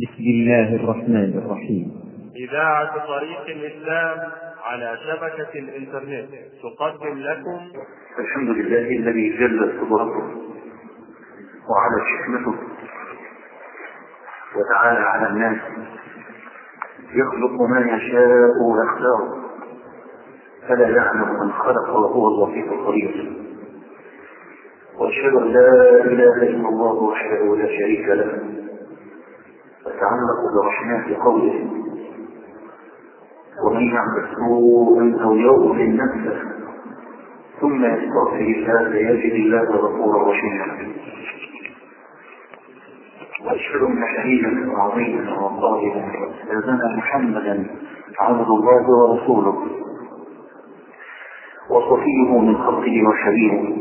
بسم الله الرحمن الرحيم إذاعة طريق الإسلام على شبكة الإنترنت تقدم لكم الحمد لله الذي جلت قدرته وعلى حكمته وتعالى على الناس يخلق ما يشاء ويختار فلا يعلم من خلق وهو اللطيف الخبير واشهد ان لا اله الا الله وحده لا شريك له وتعلق برحمات قوله ومن يعمل سوءا او يظلم نفسه ثم يستغفر الله يجد الله غفورا رحيما واشهد ان شهيدا عظيما وقائلا استاذنا محمدا عبد الله ورسوله وصفيه من خلقه وحبيبه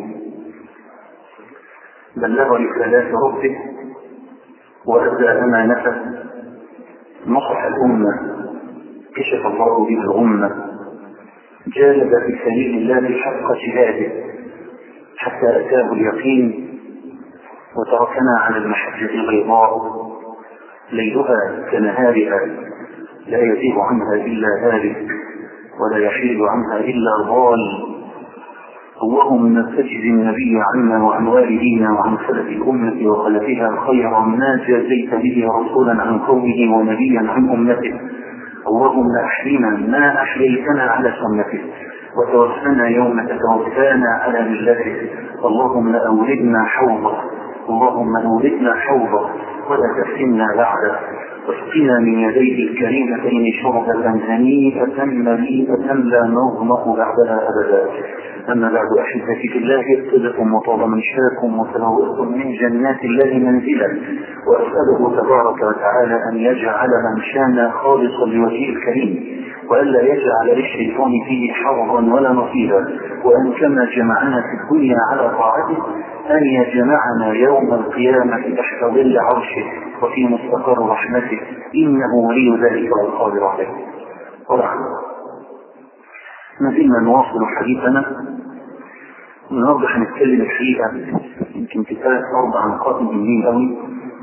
بلغ رسالات ربه وادى امانته نصح الامه كشف الله به الغمه جاهد في سبيل الله حق جهاده حتى اتاه اليقين وتركنا على المحجة البيضاء ليلها كنهارها لا يزيغ عنها إلا هالك ولا يحيد عنها إلا ضال اللهم تجزي النبي عنا وعن والدينا وعن سلف الأمة وخلفها خيرا ما جازيت به رسولا عن قومه ونبيا عن أمته اللهم أحينا ما أحييتنا على سنته وتوفنا يوم تتوفانا على ملته اللهم أولدنا حوضه اللهم أولدنا حوضه ولا تفتنا بعده واسقنا من يديه الكريمتين شربة هنيئة مليئة لا نظمأ بعدها أبدا أما بعد أحبتي في الله ابتدكم وطاب منشاكم وتلوثتم من جنات الله منزلا وأسأله تبارك وتعالى أن يجعل منشانا خالصا لوجهه الكريم وألا يجعل للشيطان فيه حظا ولا نصيبا وأن كما جمعنا في الدنيا على طاعته أن يجمعنا يوم القيامة تحت ظل عرشه وفي مستقر رحمته إنه ولي ذلك والقادر عليه ورحمه ما زلنا نواصل حديثنا النهارده هنتكلم الحقيقة يمكن في ثلاث أربع نقاط مهمين قوي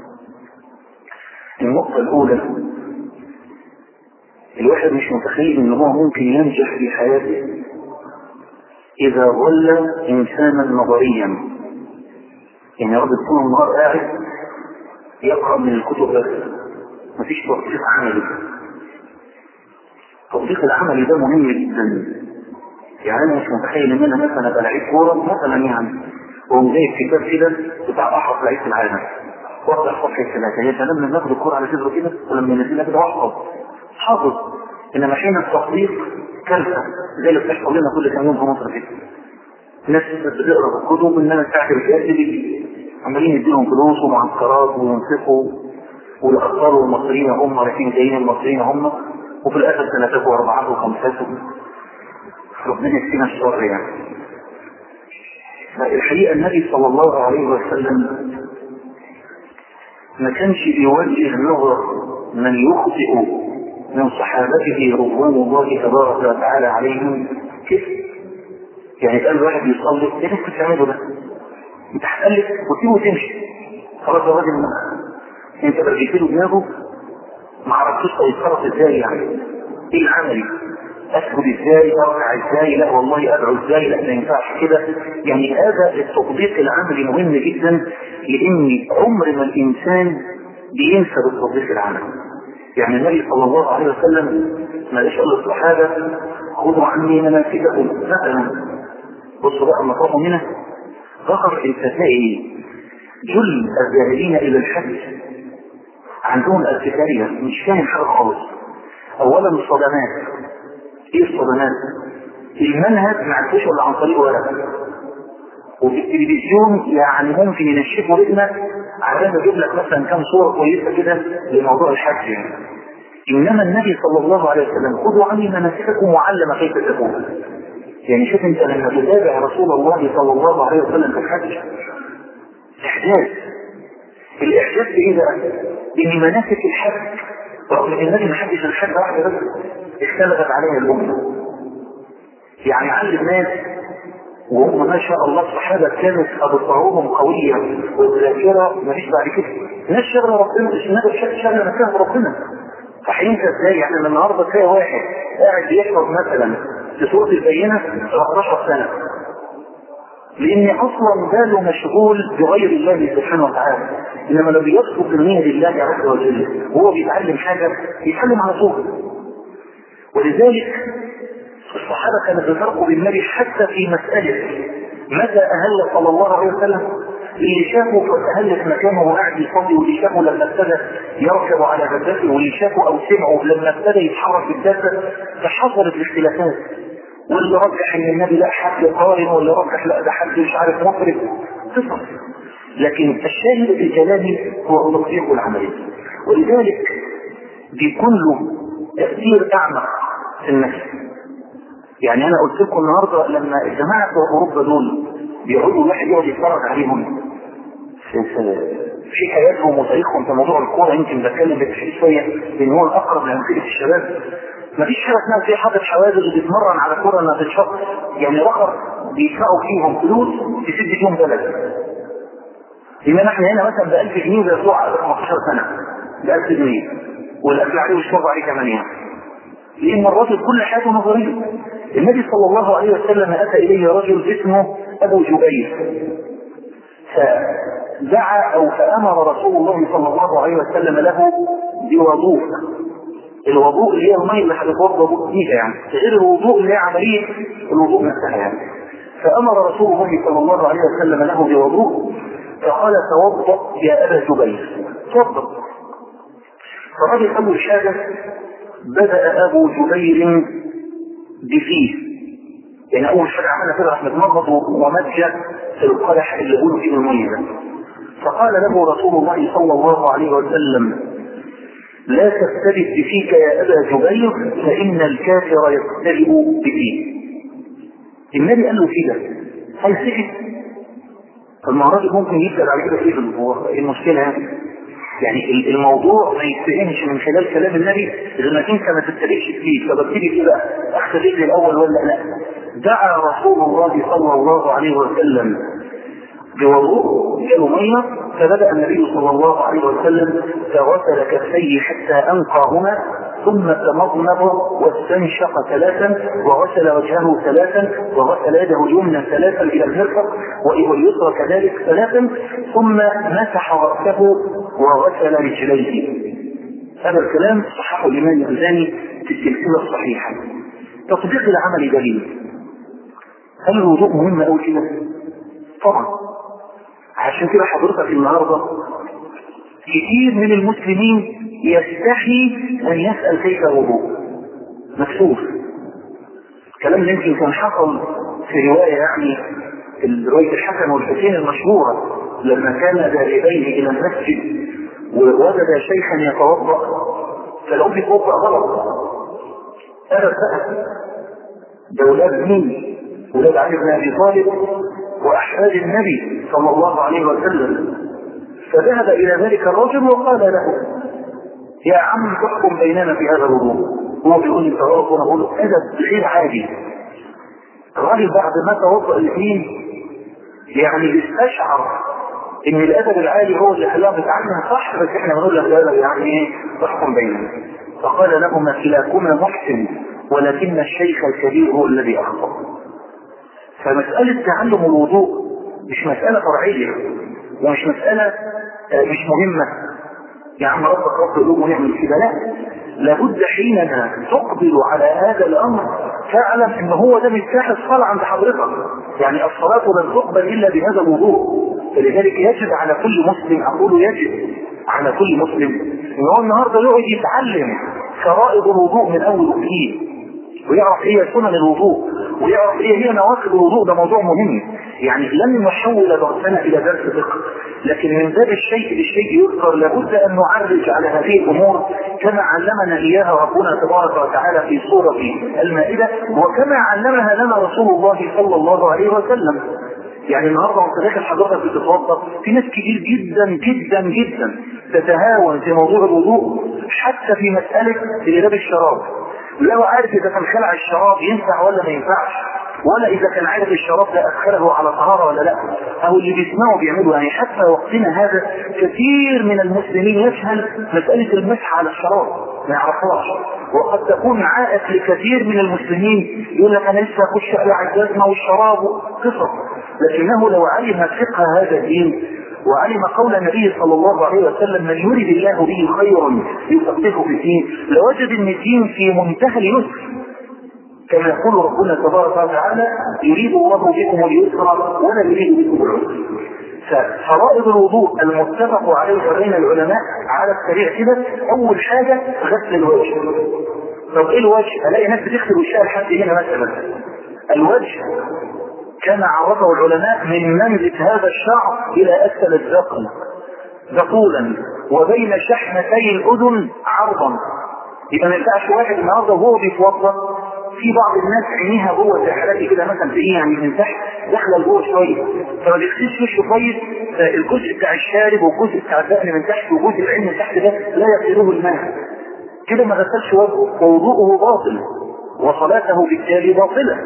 النقطة الأولى الواحد مش متخيل ان هو ممكن ينجح في حياته اذا ظل انسانا نظريا يعني رب طول النهار قاعد يقرا من الكتب بس مفيش تطبيق عملي التطبيق العملي ده مهم جدا يعني انا مش متخيل ان انا مثلا ابقى لعيب كوره مثلا يعني واقوم جايب كتاب كده بتاع احرف لعيبه العالم وافتح صفحه ثلاثه يا سلام لما ناخد الكوره على صدره كده ولما ينزلها كده واحفظ حافظ انما حين التطبيق كارثه زي اللي بتحصل لنا كل كام يوم في مصر كده الناس بتقرا الكتب انما ساعه الكاتب عمالين يديهم فلوس ومعسكرات وينفقوا والاطفال والمصريين هم رايحين جايين المصريين هم وفي الاخر ثلاثات واربعات وخمسات ربنا يكفينا الشر يعني الحقيقه النبي صلى الله عليه وسلم ما كانش بيوجه نظر من يخطئ من صحابته رضوان الله تبارك وتعالى عليهم كيف يعني قال واحد يصلي ايه اللي بتعمله ده؟ انت هتقلب وتسيبه وتمشي خلاص الراجل انت رجيت له دماغه ما عرفتوش يتصرف ازاي يعني ايه العملي اسجد ازاي ارجع ازاي لا والله ادعو ازاي لا ما ينفعش كده يعني هذا التطبيق العملي مهم جدا لان عمر ما الانسان بينسى بالتطبيق العملي يعني النبي صلى الله عليه وسلم ما قالش قال للصحابه خذوا عني مناسككم مثلا بصوا بقى المطاف هنا ذكر الفتاة جل الذاهبين الى الحج عندهم ارتكارية مش فاهم حاجه خالص اولا الصدمات ايه الصدمات المنهج ما عرفوش الا عن طريق ورقه وفي التلفزيون يعني ممكن ينشفوا رقمك عشان يجيب لك مثلا كام صوره كويسه كده لموضوع الحج يعني انما النبي صلى الله عليه وسلم خذوا عني مناسككم وعلم كيف تكون يعني شوف انت لما تتابع رسول الله صلى الله عليه وسلم في الحج احداث الاحداث ايه بقى؟ ان مناسك الحج رغم ان النبي ما حدش الحج واحده بس اختلفت عليها الامه يعني علم الناس وهم ما شاء الله الصحابة كانت أبصارهم قوية والذاكرة مفيش بعد كده الناس شغلة ربنا الناس شغلة نفسها بربنا فهينسى ازاي يعني من النهارده تلاقي واحد قاعد بيشرب مثلا في سورة البينة 17 سنة لان اصلا باله مشغول بغير الله سبحانه وتعالى انما لو بيصرف النية لله عز وجل وهو بيتعلم حاجة بيتعلم على طول ولذلك الصحابة كانوا بيفرقوا بالنبي حتى في مسألة متى أهل صلى الله عليه وسلم اللي شافه قد أهل في مكانه وقاعد يصلي واللي شافه لما ابتدى يركب على دبته واللي شافه أو سمعه لما ابتدى يتحرك بالدابة فحصلت الاختلافات واللي رجح ان النبي لا حد قارن واللي رجح لا ده حد مش عارف مفرد قصص لكن الشاهد في كلامي هو تطبيق العملية ولذلك بيكون له تأثير أعمق في النفس يعني أنا قلت لكم النهاردة لما الجماعة بتوع أوروبا دول بيقعدوا الواحد يقعد يتفرج عليهم في, في حياتهم وتاريخهم في موضوع الكورة يمكن بتكلم بتفصيل شوية لأن هو الأقرب لأمثلة الشباب مفيش حاجة اسمها في حاطط حوادث وبيتمرن على كورة انها تتشط يعني رقم بيدفعوا فيهم فلوس تسد فيهم بلد إنما احنا هنا مثلا ب 1000 جنيه بيطلعوا على 15 سنة ب 1000 جنيه والأكل عليه والشرب عليه كمان يعني لأن الرجل كل حياته نظرية النبي صلى الله عليه وسلم أتى إليه رجل اسمه أبو جبير فدعا أو فأمر رسول الله صلى الله عليه وسلم له بوضوء الوضوء اللي هي المية اللي هتتوضا بيها يعني غير الوضوء اللي هي عملية الوضوء نفسها يعني فأمر رسول الله صلى الله عليه وسلم له بوضوء فقال توضأ يا أبا جبير توضأ فالراجل أول حاجة بدأ أبو جبير بفيه يعني أول حاجة عملها كده راح متنظف ومجى في القدح اللي قولوا فيه المية ده فقال له رسول الله صلى الله عليه وسلم لا تختلف بفيك يا أبا جبير فإن الكافر يختلف بفيه النبي قال له كده هل سكت المرة ممكن يبدأ بعد كده ايه هو المشكلة يعني الموضوع ما يتفهمش من خلال كلام النبي غير انك انت ما تتبعش فيه فببتدي كده اختلف لي الاول ولا لا دعا رسول الله صلى الله عليه وسلم بوضوء جاله ميه فبدا النبي صلى الله عليه وسلم فغسل كفيه حتى انقاهما ثم تمضمض واستنشق ثلاثا وغسل وجهه ثلاثا وغسل يده اليمنى ثلاثا الى المرفق واليسرى كذلك ثلاثا ثم مسح راسه وغسل رجليه هذا الكلام صححه الامام الالباني في السلسله الصحيحه تطبيق العمل دليل هل الوضوء مهم قوي كده؟ طبعا عشان كده حضرتك النهارده كثير من المسلمين يستحي ان يسال كيف الوضوء مكسوف الكلام ده يمكن كان حصل في روايه يعني في روايه الحسن والحسين المشهوره لما كان ذاهبين الى المسجد ووجد شيخا يتوضا فلو بيتوضا غلط هذا بقى ده ولاد مين؟ ولاد علي بن ابي طالب واحفاد النبي صلى الله عليه وسلم فذهب الى ذلك الرجل وقال له يا عم تحكم بيننا في هذا الوضوء هو بيقول لي توضا وانا بقول له ادب غير عادي الراجل بعد ما توضا الاثنين يعني استشعر ان الادب العالي هو اللي خلاه بيتعلم صح بس احنا بنقول لك الادب يعني ايه تحكم بيننا فقال لهما كلاكما محسن ولكن الشيخ الكبير هو الذي اخطا فمساله تعلم الوضوء مش مساله فرعيه ومش مساله مش مهمه يا عم ربك رب القلوب ونعمل كده لا لابد حينما تقبل على هذا الامر فاعلم ان هو ده مفتاح الصلاه عند حضرتك يعني الصلاه لن تقبل الا بهذا الوضوء فلذلك يجب على كل مسلم اقول يجب على كل مسلم ان هو النهارده يقعد يتعلم فرائض الوضوء من اول وجديد ويعرف ايه سنن الوضوء ويعرف ايه هي نواقض الوضوء ده موضوع مهم يعني لن نحول درسنا الى درس فقه لكن من باب الشيء بالشيء يذكر لابد ان نعرج على هذه الامور كما علمنا اياها ربنا تبارك وتعالى في سوره المائده وكما علمها لنا رسول الله صلى الله عليه وسلم يعني النهارده وانت داخل حضرتك بتتوضا في ناس كتير جدا جدا جدا تتهاون في موضوع الوضوء حتى في مساله اداب الشراب لو عارف اذا كان خلع الشراب ينفع ولا ما ينفعش ولا اذا كان عارف الشراب ده ادخله على طهاره ولا لا او اللي بيسمعوا بيعملوا يعني حتى وقتنا هذا كثير من المسلمين يجهل مساله المسح على الشراب ما يعرفهاش وقد تكون عائق لكثير من المسلمين يقول لك انا لسه اخش اقلع الجزمه والشراب قصص لكنه لو علم فقه هذا الدين وعلم قول النبي صلى الله عليه وسلم من يرد الله به خيرا يفقهه في الدين لوجد ان الدين في منتهى اليسر كما يقول ربنا تبارك وتعالى يريد الله بكم اليسر ولا يريد بكم العسر ففرائض الوضوء المتفق عليه بين العلماء على السريع كده اول حاجه غسل الوجه طب ايه الوجه؟ الاقي ناس بتغسل وشها لحد هنا مثلا الوجه كما عرفه العلماء من منزل هذا الشعر الى اسفل الذقن ذقولا وبين شحمتي الاذن عرضا يبقى ما ينفعش واحد النهارده وهو بيتوضا في بعض الناس عينيها جوه زي حالاتي كده مثلا تلاقيه يعني من تحت داخله لجوه شويه فما بيغسلش وشه كويس الجزء بتاع الشارب والجزء بتاع الدقن من تحت وجزء العين من تحت ده لا يغسله الماء كده ما غسلش وجهه ووضوءه باطل وصلاته بالتالي باطله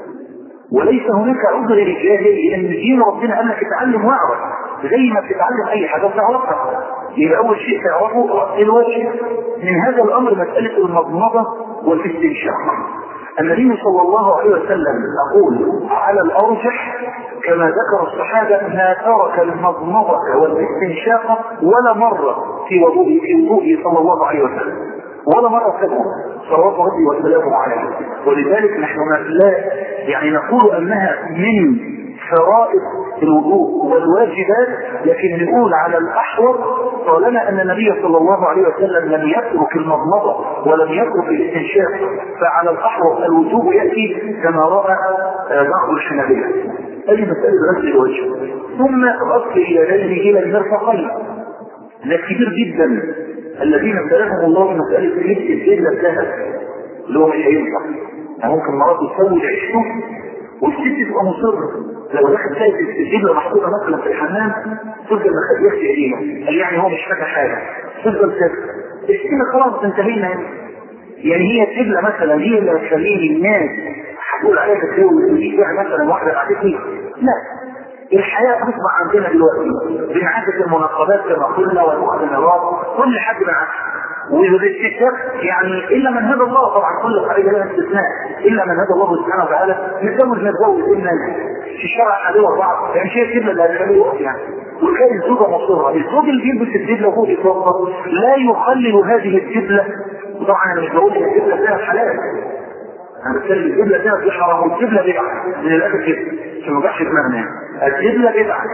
وليس هناك عذر للجاهل لان دين ربنا قال لك اتعلم واعرف زي ما بتتعلم اي حاجه بتعرفها يبقى اول شيء تعرفه الوجه من هذا الامر مساله المضمضه والاستنشاق النبي صلى الله عليه وسلم يقول على الارجح كما ذكر الصحابه ما ترك المضمضه والاستنشاق ولا مره في وضوءه في وضوءه صلى الله عليه وسلم ولا مرة سبعة صلوات ربي وسلامه عليه ولذلك نحن لا يعني نقول أنها من فرائض الوضوء والواجبات لكن نقول على الأحوط طالما أن النبي صلى الله عليه وسلم لم يترك المضمضة ولم يترك الاستنشاق فعلى الأحوط الوجوب يأتي كما رأى بعض الحنابلة هذه مسألة غسل الوجه ثم غسل اليدين إلى المرفقين ده كبير جدا الذين ابتلاهم الله بمسألة لبس الجبلة الذهب اللي هو مش هينفع يعني ممكن مراته تسوي عيشته والست تبقى مصرة لو دخل شايف الجبلة محطوطة مثلا في الحمام تفضل ما يخفي ايديها قال يعني هو مش فاكر حاجة تفضل ساكت السنة خلاص انتهينا هنا يعني هي الجبلة مثلا هي اللي هتخليني الناس هتقول عليها تسوي وتجيب فيها مثلا واحدة بعتتني لا الحياة أصبح عندنا دلوقتي بنعكس المناقبات كما قلنا والمؤتمرات كل حد بنعكس والاستشفاء يعني الا من هدى الله طبعا كل قاعده لها استثناء الا من هدى الله سبحانه وتعالى نتجوز نتجوز ان في الشرع حلوه بعض يعني شيء كده اللي هتخليه وقت يعني وكان الزوجه مصره الزوج اللي بيلبس الدبله وهو بيتوضا لا يخلل هذه الدبله وطبعا انا مش بقول ان الدبله فيها حلال انا بتكلم الدبله فيها في حرام والدبله بدعه من الاخر كده عشان ما نضحش دماغنا الدبله بدعه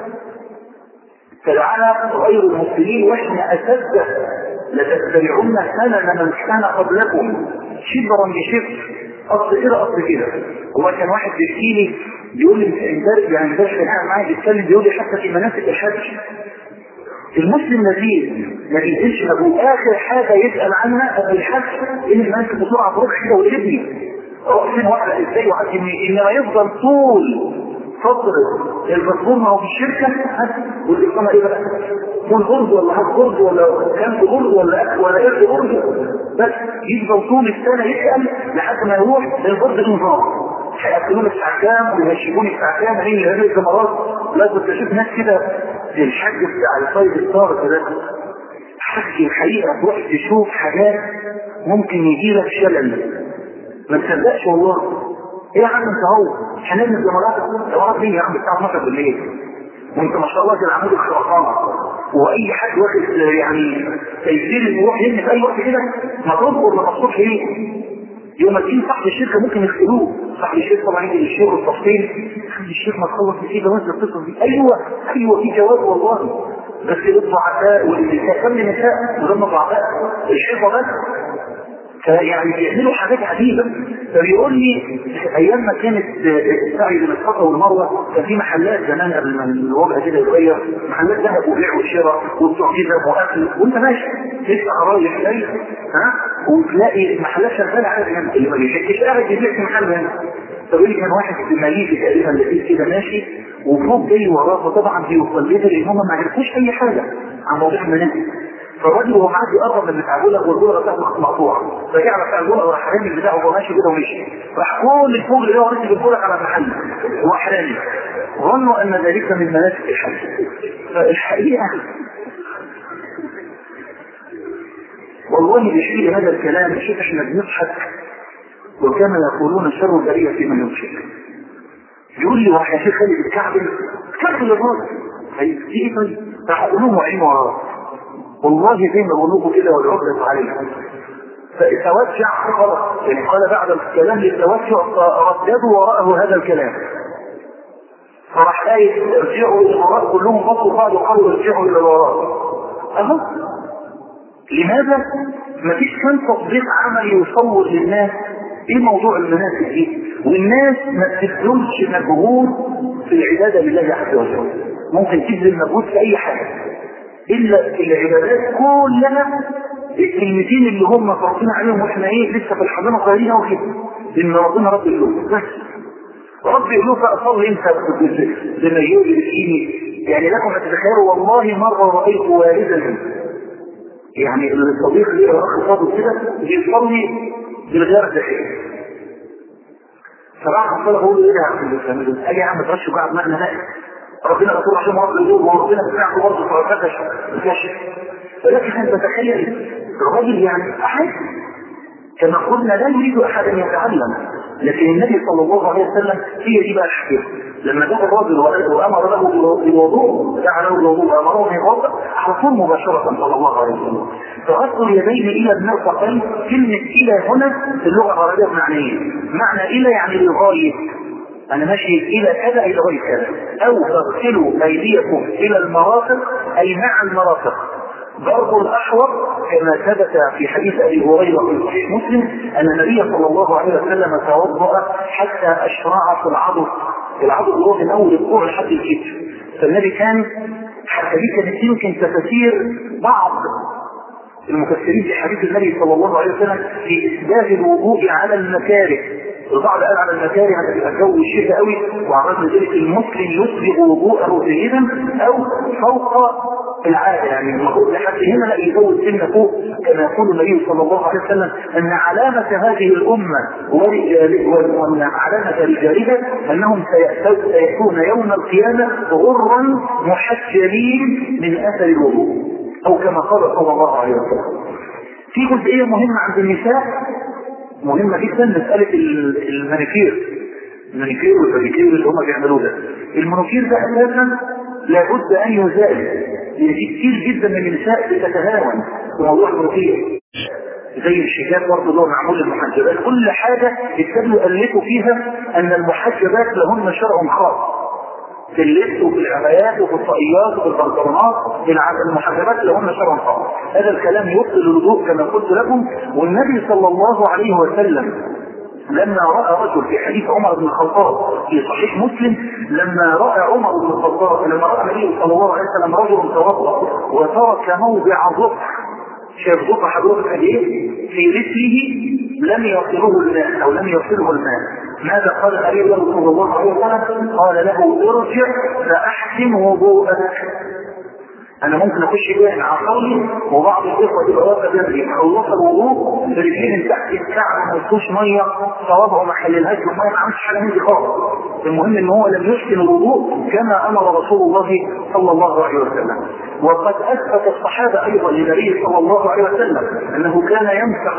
فلعل غير المسلمين واحنا اساتذه لتتبعون سنن من كان قبلكم شبرا بشبر اصل كده اصل كده هو كان واحد بيحكي لي بيقول لي امبارح يعني امبارح كان قاعد معايا بيتكلم بيقول لي حتى في مناسك الحج المسلم نزيل ما بينزلش ابوه اخر حاجه يسال عنها قبل الحج ان الناس بسرعه تروح كده ويبني واقفين واحده ازاي وعدي انما يفضل طول فترة الباسبور ما هو في الشركة والإقامة إيه بقى؟ فول برج ولا هاف برج ولا كام برج ولا ولا إيه برج بس يفضل طول السنة يسأل لحد ما يروح للبرج النظام هيأكلوني الساعة كام ويهشموني الساعة كام هي هذه الكاميرات لا كنت أشوف ناس كده الحاج بتاع الفايد ستار كده حج الحقيقة تروح تشوف حاجات ممكن يجي لك شلل ما تصدقش والله ايه يا عم انت هو هنعمل جمرات جمرات مين يا عم الساعه 12 بالليل وانت ما شاء الله كده عمود الخرقانه واي حد واخد يعني تيسير انه يروح يبني في اي وقت كده ما تصبر لما الصبح ايه يوم الدين صاحب الشركه ممكن يغسلوه صاحب الشركه طبعا يجي للشيخ والتفصيل خلي الشيخ ما تخلص في جواز القصص دي ايوه ايوه في جواز والله بس الضعفاء والنساء كم نساء ولما ضعفاء الشيخ بس فيعني بيعملوا حاجات عجيبة فبيقول لي ايام ما كانت السعي بين الصفا والمروة كان في محلات زمان قبل ما الوضع كده يتغير محلات ذهب وبيع وشراء وبتوع جزم واكل وانت ماشي تسمع رايح جاي ها وتلاقي المحلات شغاله على جنب اللي ما بيشكش قاعد يبيع في محل هنا فبيقول لي كان واحد في ماليزي تقريبا لقيت كده ماشي وفوق جاي وراه فطبعا بيوصل لنا لان هم ما عرفوش اي حاجه عن موضوع المنازل فالراجل وهو معدي قرب من بتاع البولة والبولة بتاعته مقطوعة فرجع بتاع البولة وراح رامي البتاع وهو ماشي كده ومشي راح كل الفوق اللي هو ركب البولة على محل وراح رامي ظنوا ان ذلك من مناسك الحج فالحقيقة والله بيحكي هذا الكلام شوف احنا بنضحك وكما يقولون شر البرية من يضحك يقول لي واحد يا شيخ خالد الكعبي كعب الراجل طيب في ايه طيب؟ راح اقول لهم وعين وراه والله زي ما بقول لكم كده والعقدة عليها فتوجع خلاص يعني قال بعد الكلام للتوجع فرددوا وراءه هذا الكلام فراح قايل ارجعوا الى الوراء كلهم بطوا بعض وقالوا ارجعوا الى الوراء اهو لماذا؟ مفيش كان تطبيق عملي يصور للناس ايه موضوع المناسك دي والناس ما بتبذلش مجهود في العباده لله عز وجل ممكن تبذل مجهود في اي حاجه الا العبادات كلها الكلمتين اللي هم فرضين عليهم واحنا ايه لسه في الحضانه صغيرين او كده ان ربنا رب القلوب بس رب القلوب بقى صلي انت زي ما يقول الايدي يعني لكم ان تتخيلوا والله مره رايت والدا يعني الصديق ليه اخ فاضل كده بيصلي بالغير الداخلي فراح الصلاه بقول له ايه يا عم الاسلام قال يا عم ترش قاعد معنا لا ربنا غفور رحيم رب القلوب وربنا سمعته برضه فكش كشف ولكن انت تخيل الراجل يعني احد كما قلنا لا يريد احد ان يتعلم لكن النبي صلى الله عليه وسلم هي دي بقى الحكايه لما جاء الرجل وامر له بالوضوء دعا له الوضوء وامره بالوضوء على طول مباشره صلى الله عليه وسلم فغسل اليدين الى المرفقين كلمه الى هنا في اللغه العربيه معنيين معنى الى يعني للغايه انا ماشي الى كذا الى غير كذا او تغسلوا ايديكم الى المرافق اي مع المرافق ضرب الاحوط كما ثبت في حديث ابي هريره في صحيح مسلم ان النبي صلى الله عليه وسلم توضا حتى اشرع في العضد العضد هو من اول الكوع لحد الكتف فالنبي كان حتى دي كانت يمكن تفاسير بعض المفسرين في حديث النبي صلى الله عليه وسلم في اسباب الوضوء على المكاره البعض قال على المكاره هتبقى الجو الشتاء قوي وعرض ذلك المسلم يسبغ وضوءه جيدا او فوق العادة يعني المفروض لحد هنا لا يزود سنة فوق كما يقول النبي صلى الله عليه وسلم ان علامة هذه الأمة وان علامة رجالها انهم سيأتون يوم القيامة غرا محجلين من اثر الوضوء او كما قال صلى الله عليه وسلم في جزئية مهمة عند النساء مهمة جدا مسألة المانيكير المانيكير والباديكير اللي هم بيعملوه ده المانيكير ده اساسا لابد ان يزال لان في كتير جدا من النساء بتتهاون في موضوع المانيكير زي الشجاب برضه اللي هو معمول للمحجبات كل حاجة ابتدوا يألفوا فيها ان المحجبات لهن شرع خاص في اللبس وفي العبايات وفي الطاقيات وفي البنطلونات المحجبات لهن شرع خاص هذا الكلام يبطل الوضوء كما قلت لكم والنبي صلى الله عليه وسلم لما راى رجل في حديث عمر بن الخطاب في صحيح مسلم لما راى عمر بن الخطاب لما راى النبي صلى الله عليه وسلم رجل توضا وترك موضع ظفر شاف ظفر حضرتك قد ايه في رجله لم يصله الماء او لم يصله الماء ماذا قال النبي صلى الله عليه وسلم قال له ارجع فاحسن وضوءك انا ممكن اخش جوه مع قولي وبعض الاخوه تبقى واقفه جنبي خلص الوضوء برجلين تحت الكعب ما يدخلش ميه صوابعه ما حللهاش والميه ما عملش حاجه من دي خالص المهم ان هو لم يحسن الوضوء كما امر رسول الله صلى الله عليه وسلم وقد اثبت الصحابه ايضا للنبي صلى الله عليه وسلم انه كان يمسح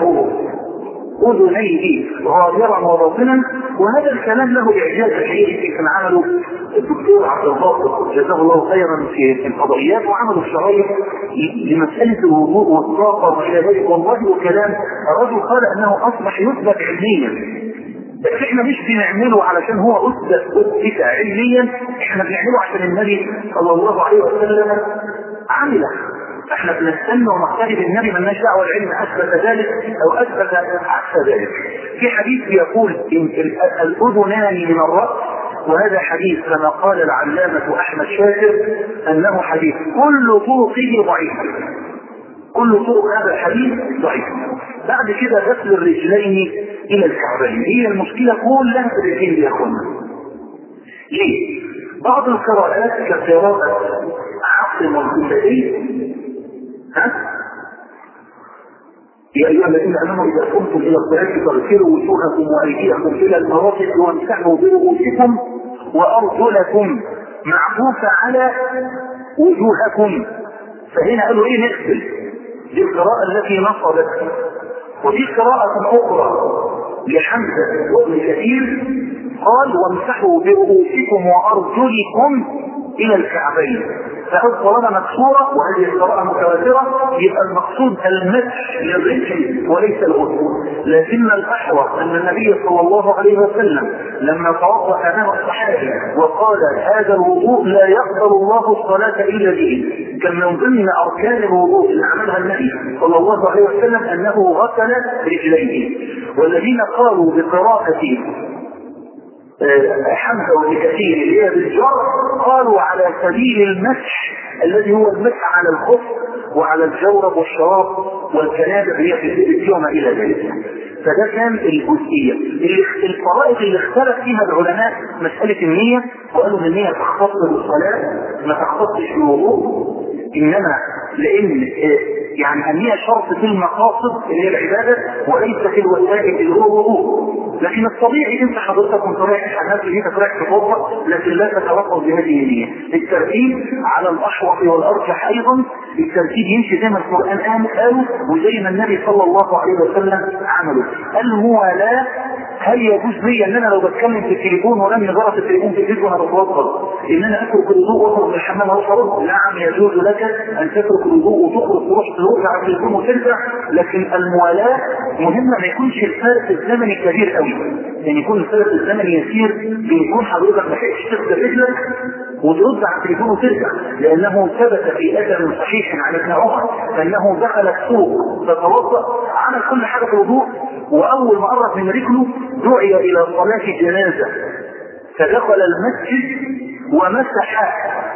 اذنيه ظاهرا وباطنا وهذا الكلام له اعجاز حقيقي كان عمله الدكتور عبد الباسط جزاه الله خيرا في الفضائيات وعملوا الشرايط لمساله الوضوء والطاقه والى ذلك والله وكلام الرجل قال انه اصبح يثبت علميا بس احنا مش بنعمله علشان هو اثبت اثبت علميا احنا بنعمله عشان النبي صلى الله عليه وسلم عمله احنا بنستنى ونقتدي بالنبي من دعوه العلم اثبت ذلك او اثبت عكس ذلك. في حديث يقول إن الاذنان من الراس وهذا حديث كما قال العلامة أحمد شاكر أنه حديث كل طرقه ضعيف كل طرق هذا الحديث ضعيف بعد كده غسل الرجلين إلى الكعبين هي المشكلة كلها في الرجلين يا أخوانا ليه؟ بعض القراءات كقراءة عاصم الكتابي ها يا ايها الذين امنوا اذا قمتم الى الصلاه فاغسلوا وجوهكم وايديكم الى المرافق وامسحوا برؤوسكم وارجلكم معطوفه على وجوهكم فهنا قالوا ايه نغسل دي القراءه التي نصبت وفي قراءه اخرى لحمزه وابن كثير قال وامسحوا برؤوسكم وارجلكم الى الكعبين فقد طالما مكسوره وهذه القراءه متواتره يبقى المقصود المسح للرجل وليس الغسل لكن الاحوط ان النبي صلى الله عليه وسلم لما توضا امام الصحابه وقال هذا الوضوء لا يقبل الله الصلاه الا به كان من ضمن اركان الوضوء اللي عملها النبي صلى الله عليه وسلم انه غسل رجليه والذين قالوا بقراءه حمزه وبكثير اللي هي بالجر قالوا على سبيل المسح الذي هو المسح على الخف وعلى الجورب والشراب والكنابه هي في وما الى ذلك فده كان الجزئيه اللي الفرائض اللي اختلف فيها العلماء مساله النيه وقالوا ان النيه تختص بالصلاه ما تختصش بالوضوء انما لان يعني النية شرط في المقاصد اللي هي العبادة وليس في الوسائل اللي هو الوضوء لكن الطبيعي انت حضرتك كنت رايح الناس اللي انت رايح تتوضا لكن لا تتوقف بهذه النية الترتيب على الاحوط والارجح ايضا الترتيب يمشي زي ما القران قالوا وزي ما النبي صلى الله عليه وسلم عمله الموالاة هل يجوز لي ان انا لو بتكلم في التليفون ولم يضرب التليفون في الفيديو وانا بتوضا ان انا اترك الوضوء واخرج من الحمام واشرب نعم يجوز لك ان تترك الوضوء وتخرج تروح ترجع على التليفون وترجع لكن الموالاه مهمه ما يكونش الفارق الزمني كبير قوي يعني يكون الفارق الزمني يسير بيكون حضرتك ما لحقتش تغسل رجلك وترد على التليفون وترجع لانه ثبت في اثر صحيح عن ابن عمر انه دخل السوق فتوضا عمل كل حاجه في الوضوء واول ما قرب من رجله دعي الى صلاه جنازه فدخل المسجد ومسح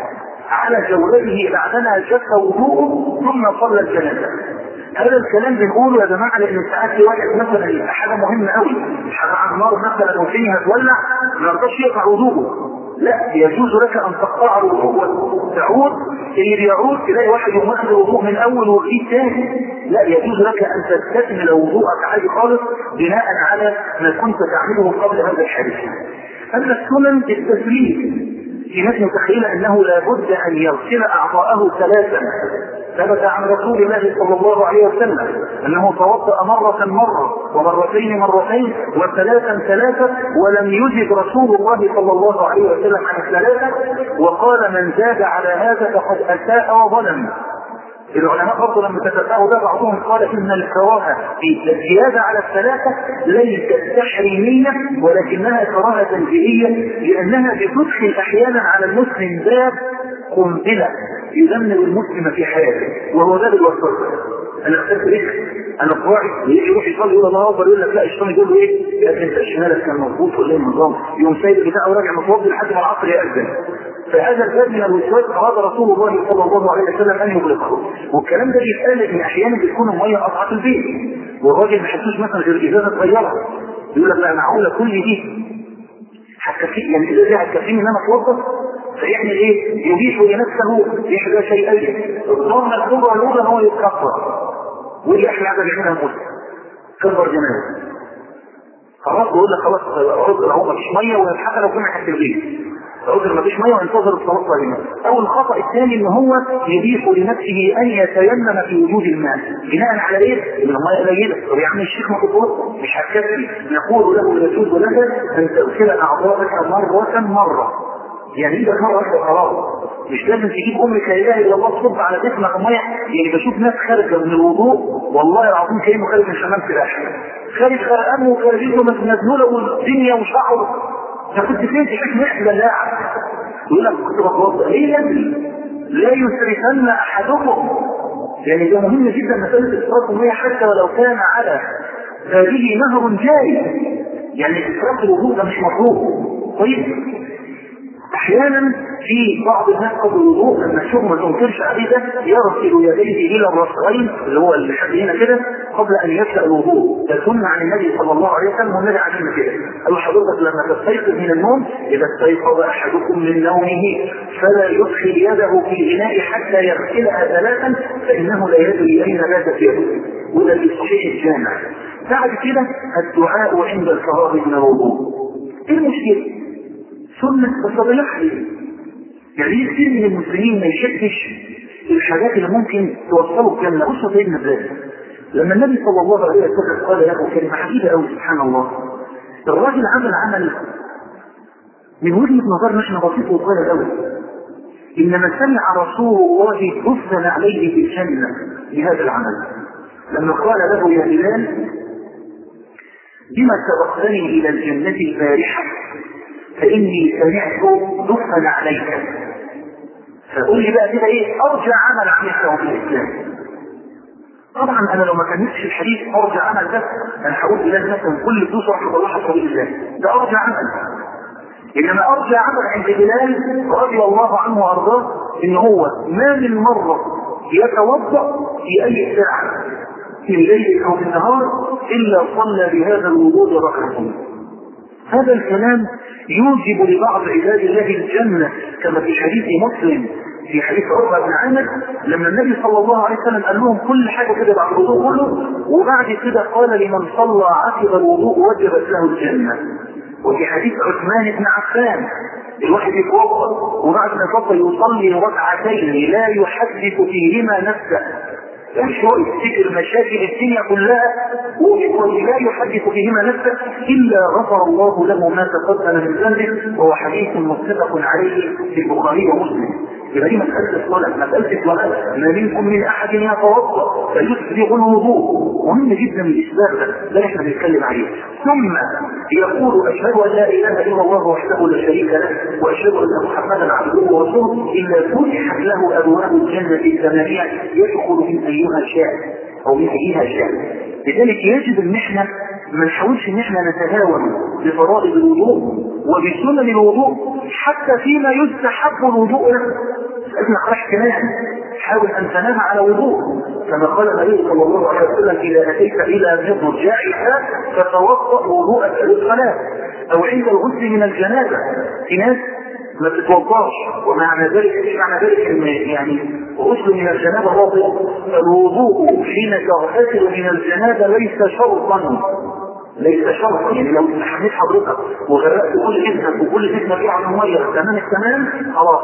على جوربه بعدما جف وضوءه ثم صلى الجنازه هذا الكلام بنقوله يا جماعه لان ساعات في واحد مثلا حاجه مهمه قوي حاجه على النار مثلا والدنيا هتولع ما يرضاش يقطع وضوءه لا يجوز لك ان تقطع الوضوء وتعود اللي بيعود تلاقي واحد يقوم واخد الوضوء من اول ويعيد تاني لا يجوز لك ان تستكمل وضوءك عادي خالص بناء على ما كنت تعمله قبل هذا الحديث اما السنن التسليم في ناس متخيله انه لابد ان يغسل اعضاءه ثلاثا ثبت عن رسول الله صلى الله عليه وسلم انه توضا مره مره ومرتين مرتين وثلاثا ثلاثه ولم يجب رسول الله صلى الله عليه وسلم عن الثلاثه وقال من زاد على هذا فقد اساء وظلم العلماء برضه لما تتبعوا ده بعضهم قال ان الكراهه في الزياده على الثلاثه ليست تحريميه ولكنها كراهه تنزيهيه لانها بتدخل احيانا على المسلم باب قنبله يدمر المسلم في حياته وهو باب الوسط انا اخترت ايه؟ انا قواعد يجي يروح يصلي يقول الله اكبر يقول لك لا الشيطان يقول له ايه؟ يا ابني انت شمالك كان مظبوط ولا ايه النظام؟ يقوم سايب البتاع وراجع متوضي لحد ما العصر يأذن فهذا الباب من الوسواس اراد رسول الله صلى الله عليه وسلم ان يغلقه والكلام ده بيتقال ان احيانا بتكون الميه قطعت البيت والراجل ما حسوش مثلا غير ازازه صغيره يقول لك لا معقوله كل دي هتكفي يعني الازازه دي هتكفيني ان انا اتوضا فيعمل ايه؟ يضيف لنفسه احدى شيئين الضرر الكبرى الاولى ان هو يتكفر ودي احلى حاجه بيعملها المسلم كبر جنازه خلاص بيقول لك خلاص عذر اهو مفيش ميه وحتى لو كنا تحت البيت عذر مفيش ميه وينتظر الصلاه قائمه او الخطا الثاني ان هو يضيف لنفسه ان يتيمم في وجود الماء بناء على ايه؟ ان الميه قليله طب يا عم الشيخ ما تتوضا مش هتكفي نقول له يجوز لك ان تغسل اعضائك مره مره يعني انت مره واحده خلاص مش لازم تجيب امك لا اله الا الله تصب على جسمك ميه يعني بشوف ناس خارجه من الوضوء والله العظيم كانه خارج من حمام سباحه خارج غرقان وخارجته مزنوله والدنيا وشعره انت كنت فين تشوف نحله لا يقول لك كنت بتوضا ليه يا ابني؟ لا يسرفن احدكم يعني ده مهم جدا مساله اسراف الميه حتى ولو كان على هذه نهر جاري يعني اسراف الوضوء ده مش مطلوب طيب احيانا في بعض الناس قبل الوضوء لما الشغل ما تنكرش عليه ده يغسل يديه الى الراسين اللي هو اللي هنا كده قبل ان يبدا الوضوء ده سنه عن النبي صلى الله عليه وسلم والنبي علمنا كده قال حضرتك لما تستيقظ من النوم اذا استيقظ احدكم من نومه فلا يدخل يده في الاناء حتى يغسلها ثلاثا فانه لا يدري اين باتت يده وده في الصحيح الجامع بعد كده الدعاء عند الفراغ من الوضوء ايه المشكله؟ سنه تصريح يعني كثير من المسلمين ما يشكش الحاجات اللي ممكن توصله الجنه بص سيدنا ذلك لما النبي صلى الله عليه وسلم قال له كلمه عجيبه قوي سبحان الله الراجل عمل عمل من وجهه نظرنا احنا بسيط وصغير قوي انما سمع رسول الله دفن عليه في الجنه بهذا العمل لما قال له يا بلال بما سبقتني الى الجنه البارحه فاني سمعت دفن عليك فقول لي بقى كده ايه ارجع عمل عملته في الاسلام طبعا انا لو ما كملتش الحديث ارجع عمل ده انا هقول بلال مثلا كل فلوس راح تطلعها في سبيل الله ده ارجع عمل انما ارجع عمل عند بلال رضي الله عنه وارضاه ان هو ما من مره يتوضا في اي ساعه في الليل او في النهار الا صلى بهذا الوضوء ركعتين هذا الكلام يوجب لبعض عباد الله الجنه كما في حديث مسلم في حديث عقبه بن عامر لما النبي صلى الله عليه وسلم قال لهم كل حاجه كده بعد الوضوء كله وبعد كده قال لمن صلى عقب الوضوء وجبت له الجنه وفي حديث عثمان بن عفان الواحد يتوضا وبعد ما يتوضا يصلي ركعتين لا يحدث فيهما نفسه يعني شو يفتكر مشاكل الدنيا كلها ولا يحدث فيهما نفسه الا غفر الله له ما تقدم من ذنبه وهو حديث متفق عليه في البخاري ومسلم يبقى دي مسألة الصلاة مسألة الدعاء ما منكم من أحد يتوضأ فيسبغ الوضوء مهم جدا الإسباغ ده ده احنا بنتكلم عليه ثم يقول أشهد أن لا إله إلا الله وحده لا شريك له وأشهد أن محمدا عبده ورسوله إلا فتحت له أبواب الجنة الثمانية يدخل من أيها شاء أو من أيها شاء لذلك يجب ان احنا ما نحاولش ان احنا نتهاون بفرائض الوضوء وبسنن الوضوء حتى فيما يستحب الوضوء له احنا قرح كمان حاول ان تنام على وضوء كما قال النبي صلى الله عليه وسلم اذا اتيت الى مضجعك فتوضا وضوءك للصلاه او عند الغسل من الجنازه في ناس ما بتتوضاش ومعنى ذلك ايش معنى ذلك ان يعني غسل من الجنابه باطل الوضوء حين تغتسل من الجنابه ليس شرطا ليس شرطا يعني لو حميت حضرتك وغرقت كل جسمك وكل جسمك فيه على الميه تمام التمام خلاص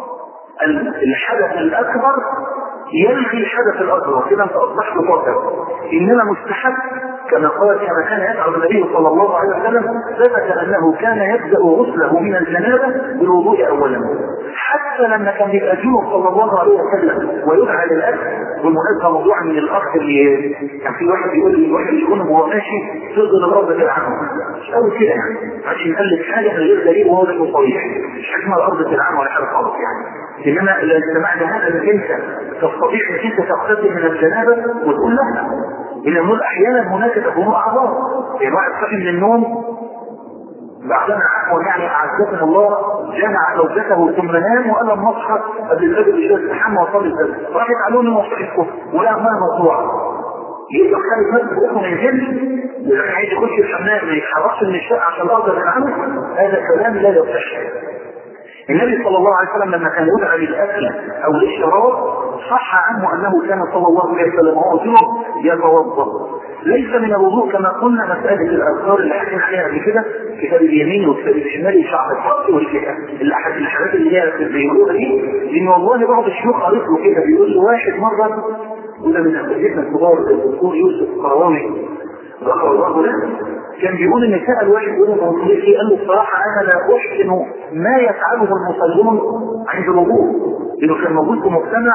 الحدث الاكبر يلغي الحدث الاصغر كده انت اصبحت طاهر انما مستحب كما قال كما كان يفعل النبي صلى الله عليه وسلم ثبت انه كان يبدا غسله من الجنابه بالوضوء اولا حتى لما كان يبقى جنوب صلى الله عليه وسلم ويدعى للاكل بالمناسبه موضوع من الاخ اللي كان في واحد يقول لي الواحد يكون وهو ماشي تقدر الارض تلعنه مش قوي كده يعني عشان يقلد حاجه من غير دليل وهو ده صريح مش حاجه الارض تلعنه ولا حاجه خالص يعني انما اذا سمعت هذا انك انت تستطيع انك انت تغتسل من الجنابه وتقول لا ان نقول احيانا هناك تكون اعذار يعني واحد صحي من النوم بعدما عفوا يعني اعزكم الله جمع زوجته ثم نام وقال لما اصحى قبل الفجر بشويه استحمى وصلي الفجر راح يسالوني وصحي الصبح ولا ما مقطوعه يبقى خلي نفسه ياخد من الجن ويعني عايز يخش الحمام ما يتحركش من الشقه عشان اقدر العنه هذا كلام لا يصح النبي صلى الله عليه وسلم لما كان يدعى للاكل او للشراب صح عنه انه كان صلى الله عليه وسلم وهو جنب يتوضا ليس من الوضوء كما قلنا مساله الاذكار اللي حكينا عليها قبل كده كتاب اليمين وكتاب الشمال شعب الفرق والحاجات اللي هي بيقولوها دي لان والله بعض الشيوخ قريت له كده بيقول له واحد مره وده من اساتذتنا الكبار الدكتور يوسف القرواني غفر الله له كان بيقول ان سال واحد يقول له قال له بصراحه انا لا احسن ما يفعله المصلون عند الوضوء لانه كان موجود في مجتمع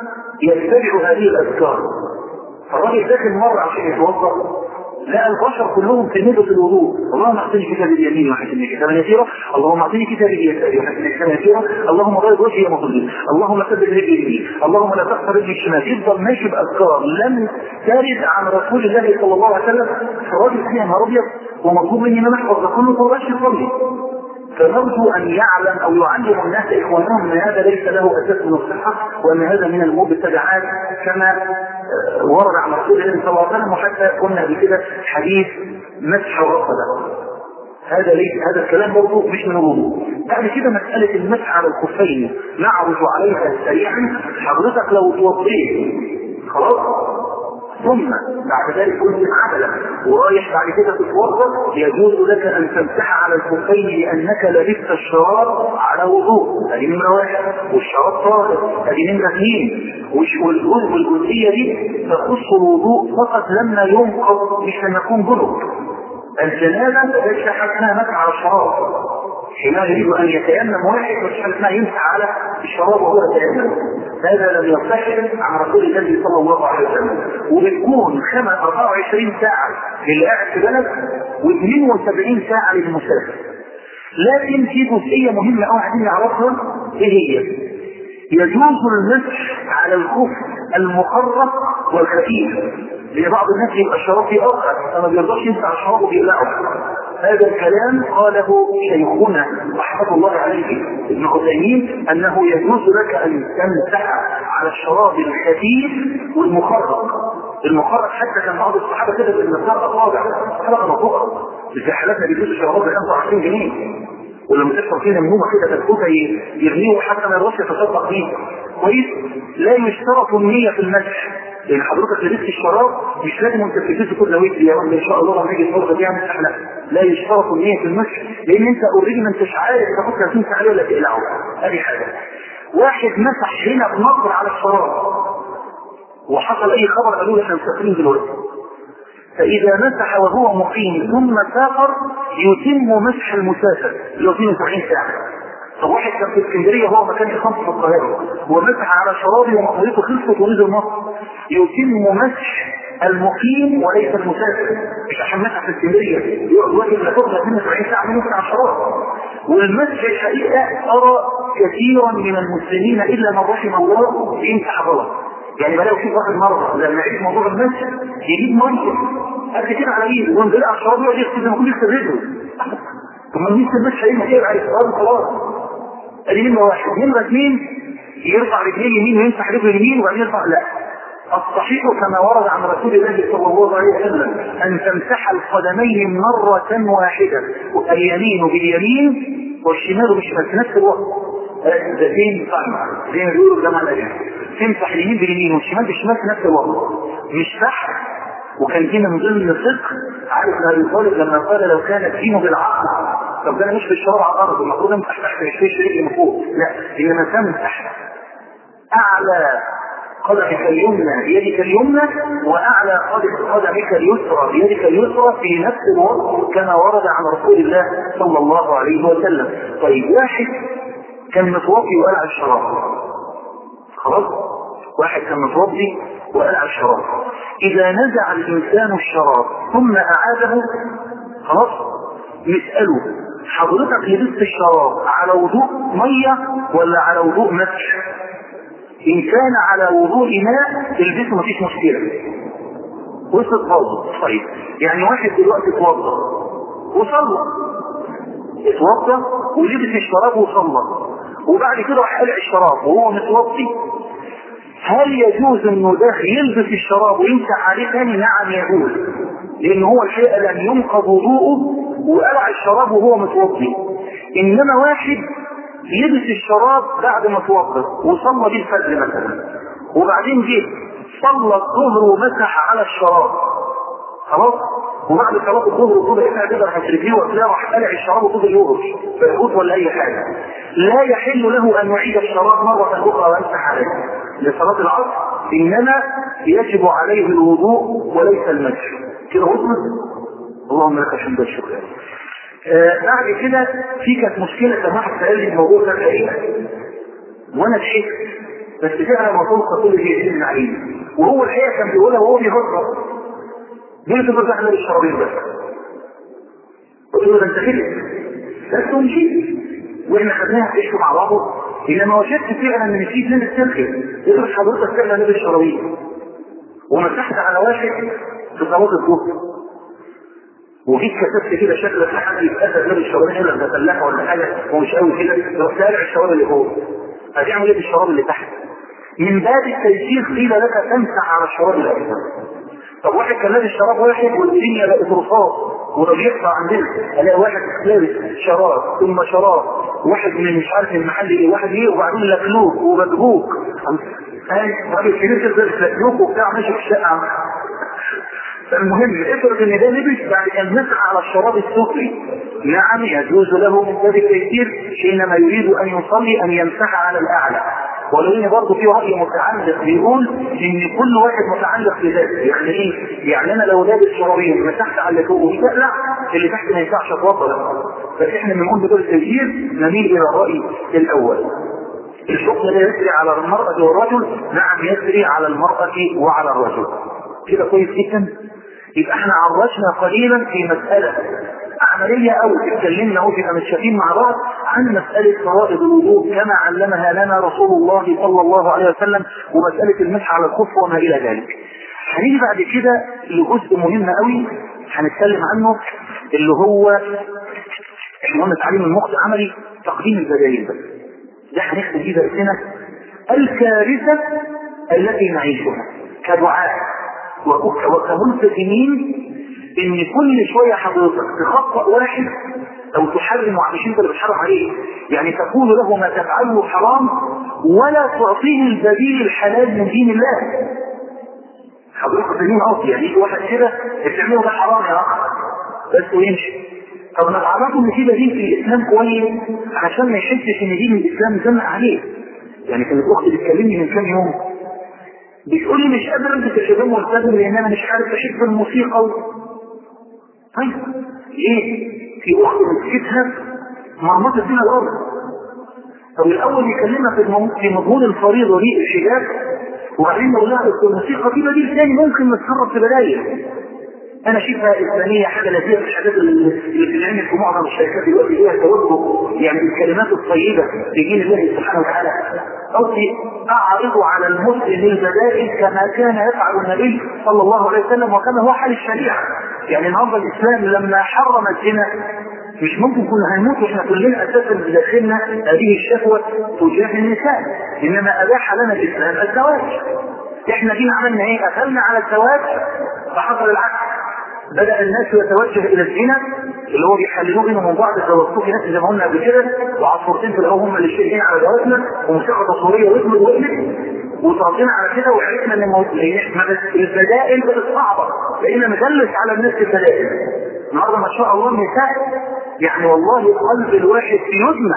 يتبع هذه الاذكار فالراجل داخل مره عشان يتوضا لا البشر كلهم تلميذه في الوضوء اللهم اعطني كتاب اليمين وحسن كتابا يسيرا اللهم اعطني كتاب اليسار وحسن كتابا يسيرا اللهم بيض وجهي مظلم اللهم ثبت رجلي اليمين اللهم لا تخسر رجلي الشمال يفضل ماشي باذكار لم ترد عن رسول الله صلى الله عليه وسلم فالراجل فيها نهار ابيض ومطلوب مني ان انا احفظ ده كله ما بقاش يصلي فنرجو ان يعلم او يعلم الناس اخوانهم ان هذا ليس له اساس من الصحه وان هذا من المبتدعات كما ورد عن رسول الله صلى الله عليه وسلم وحتى قلنا قبل كده حديث مسح الرقبه هذا ليس هذا الكلام برضه مش من الوضوء بعد كده مساله المسح على الخفين نعرج عليها سريعا حضرتك لو توضيت خلاص ثم بعد ذلك كنت عملا ورايح بعد كده تتوضا يجوز لك ان تمسح على الخفين لانك لبست الشراب على وضوء ادي نمره واحد والشراب طاهر ادي نمره اثنين والجزء والجزئيه دي تخص الوضوء فقط لما ينقض مش لما يكون جنب الجنابه ليس حتى مسح على الشراب حينما يريد ان يتيمم واحد مش حاجه اسمها يمسح على الشراب وهو يتيمم هذا لم يصح عن رسول الله صلى الله عليه وسلم وبتكون خمس 24 ساعه للي قاعد في بلد و72 ساعه للمسافر لكن في جزئيه مهمه قوي عايزين نعرفها ايه هي؟ يجوز المسح على الخف المخرق والخفيف لان بعض الناس يبقى الشراب فيه اخر فما بيرضاش يمسح على الشراب وبيقلعه هذا الكلام قاله شيخنا رحمه الله عليه ابن عثيمين انه يجوز لك ان تمسح على الشراب الخفيف والمخرق المخرق حتى كان بعض الصحابه كده ان الخرق طابع الصحابه كانوا فقراء زي حالاتنا بيجوز الشرابات ب 25 جنيه ولما تشرب فيها منومه كده تنفوذها يرميه حتى ما يرضاش يتصدق بيه كويس لا يشترط النيه في المسح لان حضرتك لبست الشراب مش لازم انت تلبسه كل ويت يا رب ان شاء الله لما يجي الفرصه دي اعمل لا لا يشترط النيه في المسح لان انت اوريدي ما انتش عارف اذا كنت هتمسح عليه ولا تقلعه ادي حاجه واحد مسح هنا بنقر على الشراب وحصل اي خبر قالوا له احنا مسافرين دلوقتي فإذا مسح وهو مقيم ثم سافر يتم مسح المسافر اللي هو 72 ساعة. طب واحد كان في اسكندرية وهو مكان إقامته في القاهرة ومسح على شرابه ومقايته خلصت ونزل مصر يتم مسح المقيم وليس المسافر مش عشان مسح في اسكندرية يقعد واحد لا تقدر 72 ساعة من على الشراب والمسح الحقيقة أرى كثيرا من المسلمين إلا من رحم الله يمسح غلط يعني بلاقي في واحد مرة لما يعيش موضوع المسح يجيب ميه قد كده على ايده وينزل على الشراب يقعد يغسل زي ما يكون يغسل رجله طب ما يغسل المسح ايه ما كده على الشراب خلاص ادي نمرة واحد نمرة اثنين يرفع رجليه اليمين ويمسح رجله اليمين وبعدين يرفع لا الصحيح كما ورد عن رسول الله صلى الله عليه وسلم ان تمسح القدمين مرة واحدة اليمين باليمين والشمال بالشمال في نفس الوقت ده فين زي ما بيقولوا الجماعه الاجانب تمسح اليمين باليمين والشمال بالشمال في نفس الوقت مش صح وكان دي من ضمن الصدق عارف ابي طالب لما قال لو كان الدين بالعقل طب ده انا مش في الشرع على الارض المفروض امسح تحت الشيش رجلي من فوق لا انما تمسح اعلى قدمك اليمنى بيدك اليمنى واعلى قدمك اليسرى بيدك اليسرى في نفس الوقت كما ورد عن رسول الله صلى الله عليه وسلم طيب واحد كان متوضي وقلع الشراب خلاص واحد كان متوضي وقلع الشراب اذا نزع الانسان الشراب ثم اعاده خلاص نساله حضرتك لبست الشراب على وضوء ميه ولا على وضوء مسح ان كان على وضوء ماء البسه مفيش مشكله وصلت برضه طيب يعني واحد دلوقتي اتوضى وصلى اتوضى ولبس الشراب وصلى وبعد كده راح قلع الشراب وهو متوضي هل يجوز انه ده يلبس الشراب ويمسح عليه تاني؟ نعم يجوز لان هو الحقيقه لم ينقض وضوءه وقلع الشراب وهو متوضي انما واحد لبس الشراب بعد ما توضى وصلى بيه الفجر مثلا وبعدين جه صلى الظهر ومسح على الشراب خلاص وبعد صلاه الظهر وطول احنا كده راح رجليه وتلاقيه راح قلع الشراب وفضل يهرش فيفوت ولا اي حاجه لا يحل له ان يعيد الشراب مره اخرى ويمسح عليه لصلاه العصر انما يجب عليه الوضوء وليس المسح كده وصلت اللهم لك الحمد والشكر آه بعد كده في كانت مشكله كان واحد سال لي الموضوع ده تقريبا وانا ضحكت بس فعلا ما توصل كل شيء من عليه وهو الحقيقه كان بيقولها وهو بيهزر ليه تقول احنا الشرابين بس قلت له ده انت كده بس ومشيت واحنا خدناها عيشوا مع بعض انما وجدت فعلا ان في اثنين السلك يدرس حضرتك فعلا لابس الشرابين ومسحت على واحد في صلاه الظهر وجيت كتبت كده شكل في حد يتاثر لابس الشرابين الا ده فلاحه ولا حاجه ومش قوي كده رحت قالع الشراب اللي فوق هتعمل ايه بالشراب اللي تحت؟ من باب التيسير قيل لك تمسح على الشراب الاكبر طب واحد كان لابس شراب واحد والدنيا بقت رصاص وده بيقطع عندنا الاقي واحد لابس شراب ثم شراب واحد من مش عارف المحل ايه واحد ايه وبعدين لكلوك وبدبوك راجل كبير كده لكلوك وبتاع ماشي في الشقه فالمهم افرض ان ده لبس بعد كان مسح على الشراب السفلي نعم يجوز له من باب التيسير حينما يريد ان يصلي ان يمسح على الاعلى ولو ان برضه في راي متعلق بيقول ان كل واحد متعلق بذاته يعني ايه؟ يعني انا لو لابس شرابين مسحت على اللي فوق لا لا اللي تحت ما ينفعش اتوضا فاحنا بنقول بدون التغيير نميل الى الراي الاول الحكم لا يسري على المرأة والرجل نعم يسري على المرأة وعلى الرجل كده كويس جدا يبقى احنا عرجنا قليلا في مسألة عملية او اتكلمنا او كده متشافين مع بعض عن مسألة فرائض الوضوء كما علمها لنا رسول الله صلى الله عليه وسلم ومسألة المسح على الخف وما الى ذلك. هنيجي بعد كده لجزء مهم قوي هنتكلم عنه اللي هو احنا قلنا تعليم المخ عملي تقديم البدائل بس. ده هنختم فيه درسنا الكارثة التي نعيشها كدعاء وكملتزمين ان كل شوية حضرتك تخطأ واحد او تحرم مش انت اللي بتحرم عليه يعني تقول له ما تفعله حرام ولا تعطيه البديل الحلال من دين الله حضرتك فاهمين قصدي يعني يجي واحد كده بتعمله ده حرام يا اخ بس ويمشي طب ما تعرفوا ان في بديل في الاسلام كويس عشان ما يحسش ان دين الاسلام زنق عليه يعني كانت اختي بتكلمني من كام يوم بتقول لي مش قادر انت تشبه ملتزم لان انا مش عارف احب الموسيقى و... طيب ايه في اخت مسكتها مرمطه فينا الارض طب الاول يكلمها في المم... في مضمون الفريضه دي الحجاب وبعدين يقول لها بس الموسيقى في بديل ثاني ممكن نتصرف في بدايل انا شايفها اسلاميه حاجه لذيذه في الحاجات اللي بتتعمل في معظم الشركات دلوقتي فيها توجه يعني الكلمات الطيبه لدين الله سبحانه وتعالى قصدي اعرض على المسلم البدائل كما كان يفعل النبي صلى الله عليه وسلم وكما هو حال الشريعه يعني النهارده الاسلام لما حرم الزنا مش ممكن كنا هنموت واحنا كلنا اساسا بداخلنا هذه الشهوه تجاه النساء انما اباح لنا الاسلام الزواج احنا جينا عملنا ايه؟ قفلنا على الزواج فحصل العكس بدأ الناس يتوجه إلى الزنا اللي هو بيحللوه بينهم وبين بعض زوجتوه في ناس زي ما قلنا قبل كده وعصفورتين في الأول هم اللي شايفين على جوازنا وموسيقى تصويرية واسمه واسمه وتربينا على كده وعرفنا ان الموضوع البدائل بقت صعبة بقينا ندلس على الناس البدائل النهارده ما شاء الله النساء يعني والله قلب الواحد يدمع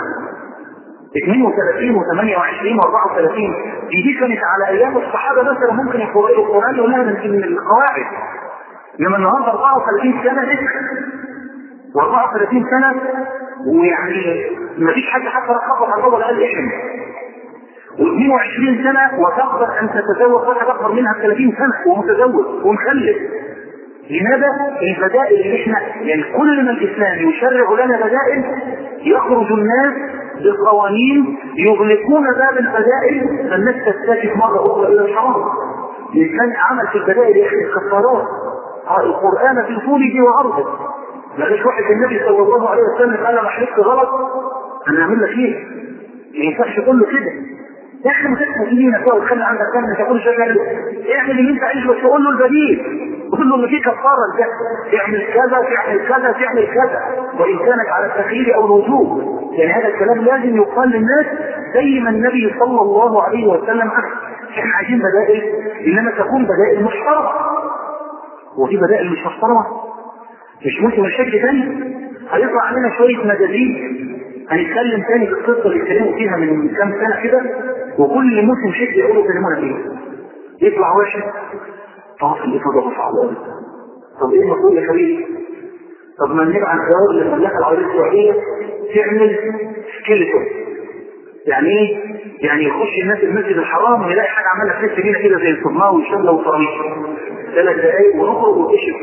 32 و28 و34 دي دي كانت على ايام الصحابه مثلا ممكن القران يقول لها من القواعد انما النهارده 34 سنه لسه و34 سنه ويعني ما فيش حد حتى خبط على الرجل قال احنا و22 سنه وتقدر ان تتزوج واحد اكبر منها ب 30 سنه ومتزوج ومخلف لماذا؟ البدائل اللي احنا يعني كل ما الاسلام يشرع لنا بدائل يخرج الناس بقوانين يغلقون باب البدائل فالناس تستكشف مره اخرى الى الحرام. الانسان عمل في البدائل يا اخي الكفارات القرآن في طوله وعرضه ما فيش واحد النبي صلى الله عليه وسلم قال انا حلفت غلط انا اعمل لك ايه؟ ما ينفعش كله كده يا اخي ما تسمع دينك بقى وتخلي عندك كلام ما تقولش اعمل اعمل اللي انت عايزه بس قول له البديل قول له ان في كفاره ده تعمل كذا تعمل كذا تعمل كذا وان كانت على التخيير او الوجوب يعني هذا الكلام لازم يقال للناس زي ما النبي صلى الله عليه وسلم احنا عايزين بدائل انما تكون بدائل محترمه وفي بدائل مش محترمه مش ممكن الشكل تاني هيطلع علينا شويه مجازين هنتكلم تاني في القصه اللي اتكلموا فيها من كام سنه كده وكل موسم شكل يقولوا كلمونا فيه يطلع واحد طاف الافاضه رفع على الارض طب ايه المفروض يا حبيبي؟ طب ما نبعت جواب للمملكه العربيه السعوديه تعمل سكيلتون يعني ايه؟ يعني يخش الناس المسجد الحرام ويلاقي حاجه عماله تلف بينا كده زي الصماء والشمله والطرابيش ثلاث دقائق ونخرج ونكشف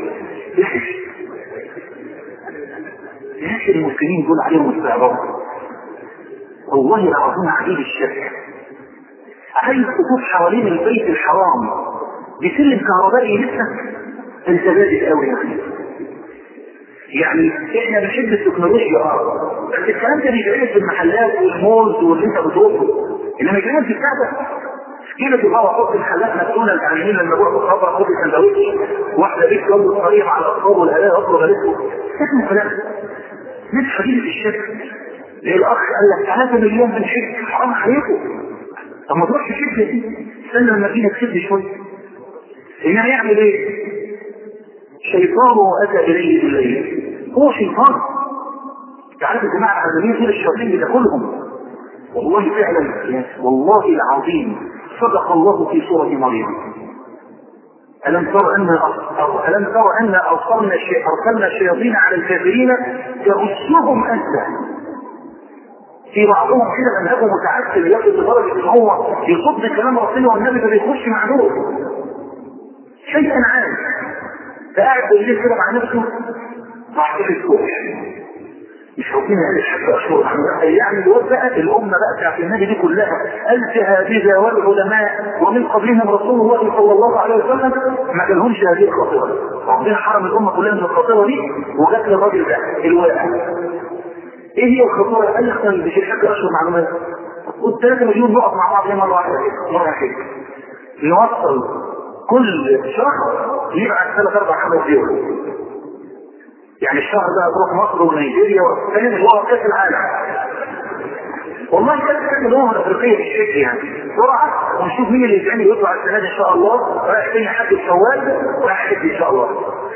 يا اخي المسلمين دول عليهم استعراض والله العظيم عجيب الشك عايز تطوف حوالين البيت الحرام بسلم كهربائي لسه انت بادئ قوي يا اخي يعني احنا بنحب التكنولوجيا اه بس الكلام ده بيتعمل في المحلات والمولز واللي انت بتروحه انما الكلام في الكعبه كيلو تبقى احط الحلات مكتونه التعليمين لما بروح الخبر خد سندوتش واحده بيت جنب الطريق على الاطفال والهلاء اطلب غلبته اسمه كلام ناس حديث الشك زي الاخ قال لك 3 مليون بنحج حرام عليكم طب ما تروحش تشد دي استنى لما تيجي تشد شويه انما يعمل ايه؟ شيطانه اتى اليه بالليل هو شيطان تعرف يا جماعه العالمين دول الشياطين بتاكلهم والله فعلا والله العظيم صدق الله في سوره مريم ألم تر أن ألم تر أن أرسلنا أرسلنا الشياطين على الكافرين تغشهم أنت في بعضهم كده منهجه متعسل يصل لدرجة إن هو يصد كلام ربنا والنبي ده بيخش مع دول شيء عام فقاعد بالليل كده مع نفسه تحت الكوش مش ربنا قال الحق اشهر يعني الواد بقى الامه بقى بتاعت النبي دي كلها الجهابذه والعلماء ومن قبلهم رسول الله صلى الله عليه وسلم ما جالهمش هذه الخطيره ربنا حرم الامه كلها من الخطيره دي وجات للراجل ده الواقع ايه هي الخطوره؟ قال لك مش الحاج اشهر معلومات والثلاثة مليون نقط مع بعض مرة واحدة مرة واحدة نوصل كل شهر يبعت ثلاث اربع خمس يورو يعني الشهر ده تروح مصر ونيجيريا وفاهم اللي هو كاس العالم والله كاس كاس الامم الافريقيه بالشكل يعني بسرعه ونشوف مين اللي يتعمل ويطلع السنه دي ان شاء الله رايح تاني حد الشوال رايح حد ان شاء الله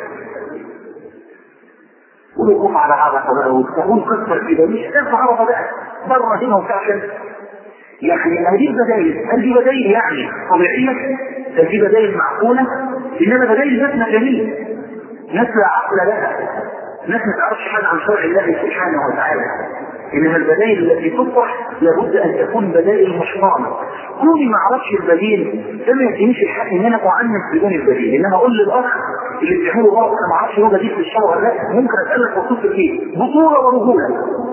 ونقوم على عرفه بقى وتكون قصه كده مش قصه عرفه بقى بره هنا وفعلا يعني هذه البدائل هل دي بدائل يعني طبيعيه؟ هل دي بدائل معقوله؟ انما بدائل ناس مجانين ناس لا عقل لها ناس ما تعرفش حاجه عن شرع الله سبحانه وتعالى انما البدائل التي تطرح لابد ان تكون بدائل محترمه كوني ما اعرفش البديل ده ما يدينيش الحق ان انا اعنف بدون البديل انما اقول للاخ اللي بيعمله غلط انا ما اعرفش هو بديل في الشرع ولا لا ممكن اسالك بخصوص ايه؟ بطوله ورجوله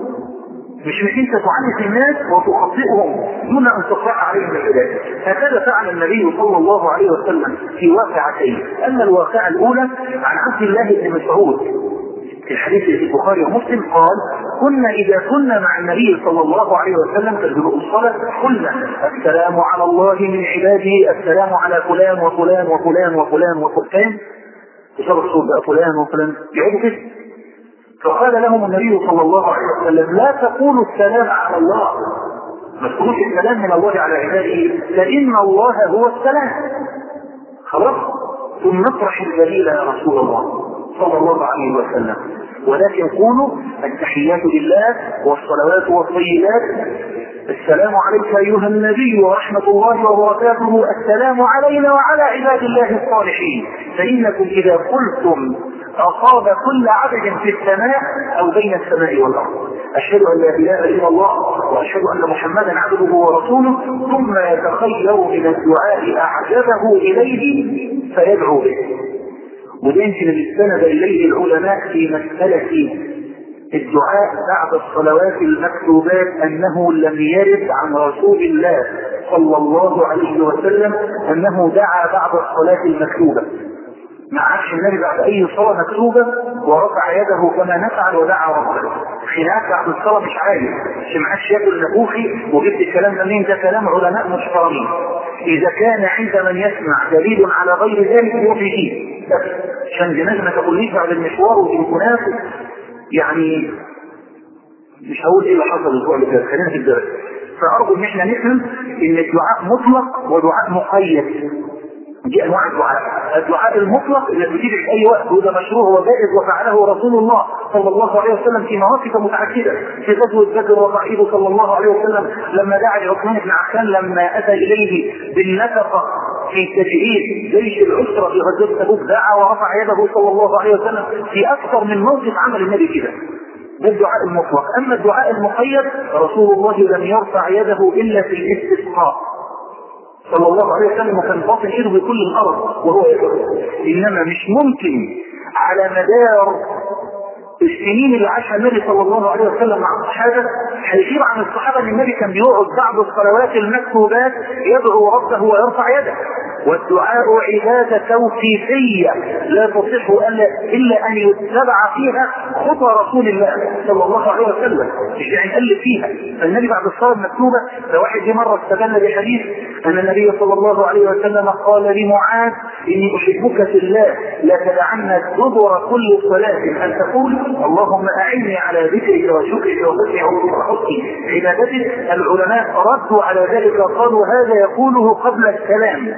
مش انك انت تعنف الناس وتخطئهم دون ان تقرا عليهم الهدايه هكذا فعل النبي صلى الله عليه وسلم في واقعتين اما الواقعه الاولى عن عبد الله بن مسعود في الحديث في البخاري ومسلم قال كنا اذا كنا مع النبي صلى الله عليه وسلم في الصلاه قلنا السلام على الله من عباده السلام على فلان وفلان وفلان وفلان وفلان وشرط صوت بقى فلان وفلان يقعدوا كده فقال لهم النبي صلى الله عليه وسلم لا تقولوا السلام على الله ما تقولوش السلام من الله على عباده فإن الله هو السلام خلاص ثم نطرح الدليل يا رسول الله صلى الله عليه وسلم ولكن قولوا التحيات لله والصلوات والطيبات السلام عليك ايها النبي ورحمه الله وبركاته السلام علينا وعلى عباد الله الصالحين فانكم اذا قلتم أصاب كل عبد في السماء أو بين السماء والأرض أشهد أن لا إله إلا الله وأشهد أن محمدا عبده ورسوله ثم يتخير من الدعاء أعجبه إليه فيدعو به وده يمكن اللي استند إليه العلماء في مسألة الدعاء بعد الصلوات المكتوبات أنه لم يرد عن رسول الله صلى الله عليه وسلم أنه دعا بعد الصلاة المكتوبة ما عادش النبي بعد اي صلاه مكتوبه ورفع يده كما نفعل ودعا ربه خلاف بعد الصلاه مش عادي مش ما عادش ياكل نبوخي وجبت الكلام ده منين ده كلام علماء محترمين اذا كان عند من يسمع دليل على غير ذلك يوفي فيه بس عشان دماغ ما تقوليش بعد المشوار والتليفونات يعني مش هقول ايه اللي حصل الاسبوع اللي فات خلينا في الدرس فارجو ان احنا نفهم ان الدعاء مطلق ودعاء مقيد دي انواع الدعاء الدعاء المطلق اللي بتيجي في اي وقت وده مشروع وجائز وفعله رسول الله صلى الله عليه وسلم في مواقف متعدده في غزوه بدر وقائده صلى الله عليه وسلم لما دعا لعثمان بن عفان لما اتى اليه بالنفقه في تجهيز جيش العسرة في غزوة تبوك دعا ورفع يده صلى الله عليه وسلم في أكثر من موقف عمل النبي كده ده الدعاء المطلق أما الدعاء المقيد رسول الله لم يرفع يده إلا في الاستسقاء صلى الله عليه وسلم وكان باطن ايده بكل الارض وهو يدعو انما مش ممكن على مدار السنين اللي عاشها النبي صلى الله عليه وسلم مع الصحابه هيغيب عن الصحابه ان النبي كان بيقعد بعد الصلوات المكتوبات يدعو ربه ويرفع يده والدعاء عبادة توقيفية لا تصح إلا أن يتبع فيها خطى رسول الله صلى الله عليه وسلم مش يعني يقلب فيها فالنبي بعد الصلاة المكتوبة ده واحد دي مرة استدل بحديث أن النبي صلى الله عليه وسلم قال لمعاذ إني أحبك في الله لا تدعن دبر كل صلاة أن تقول اللهم أعني على ذكرك وشكرك وحسن عبادتك العلماء ردوا على ذلك قالوا هذا يقوله قبل السلام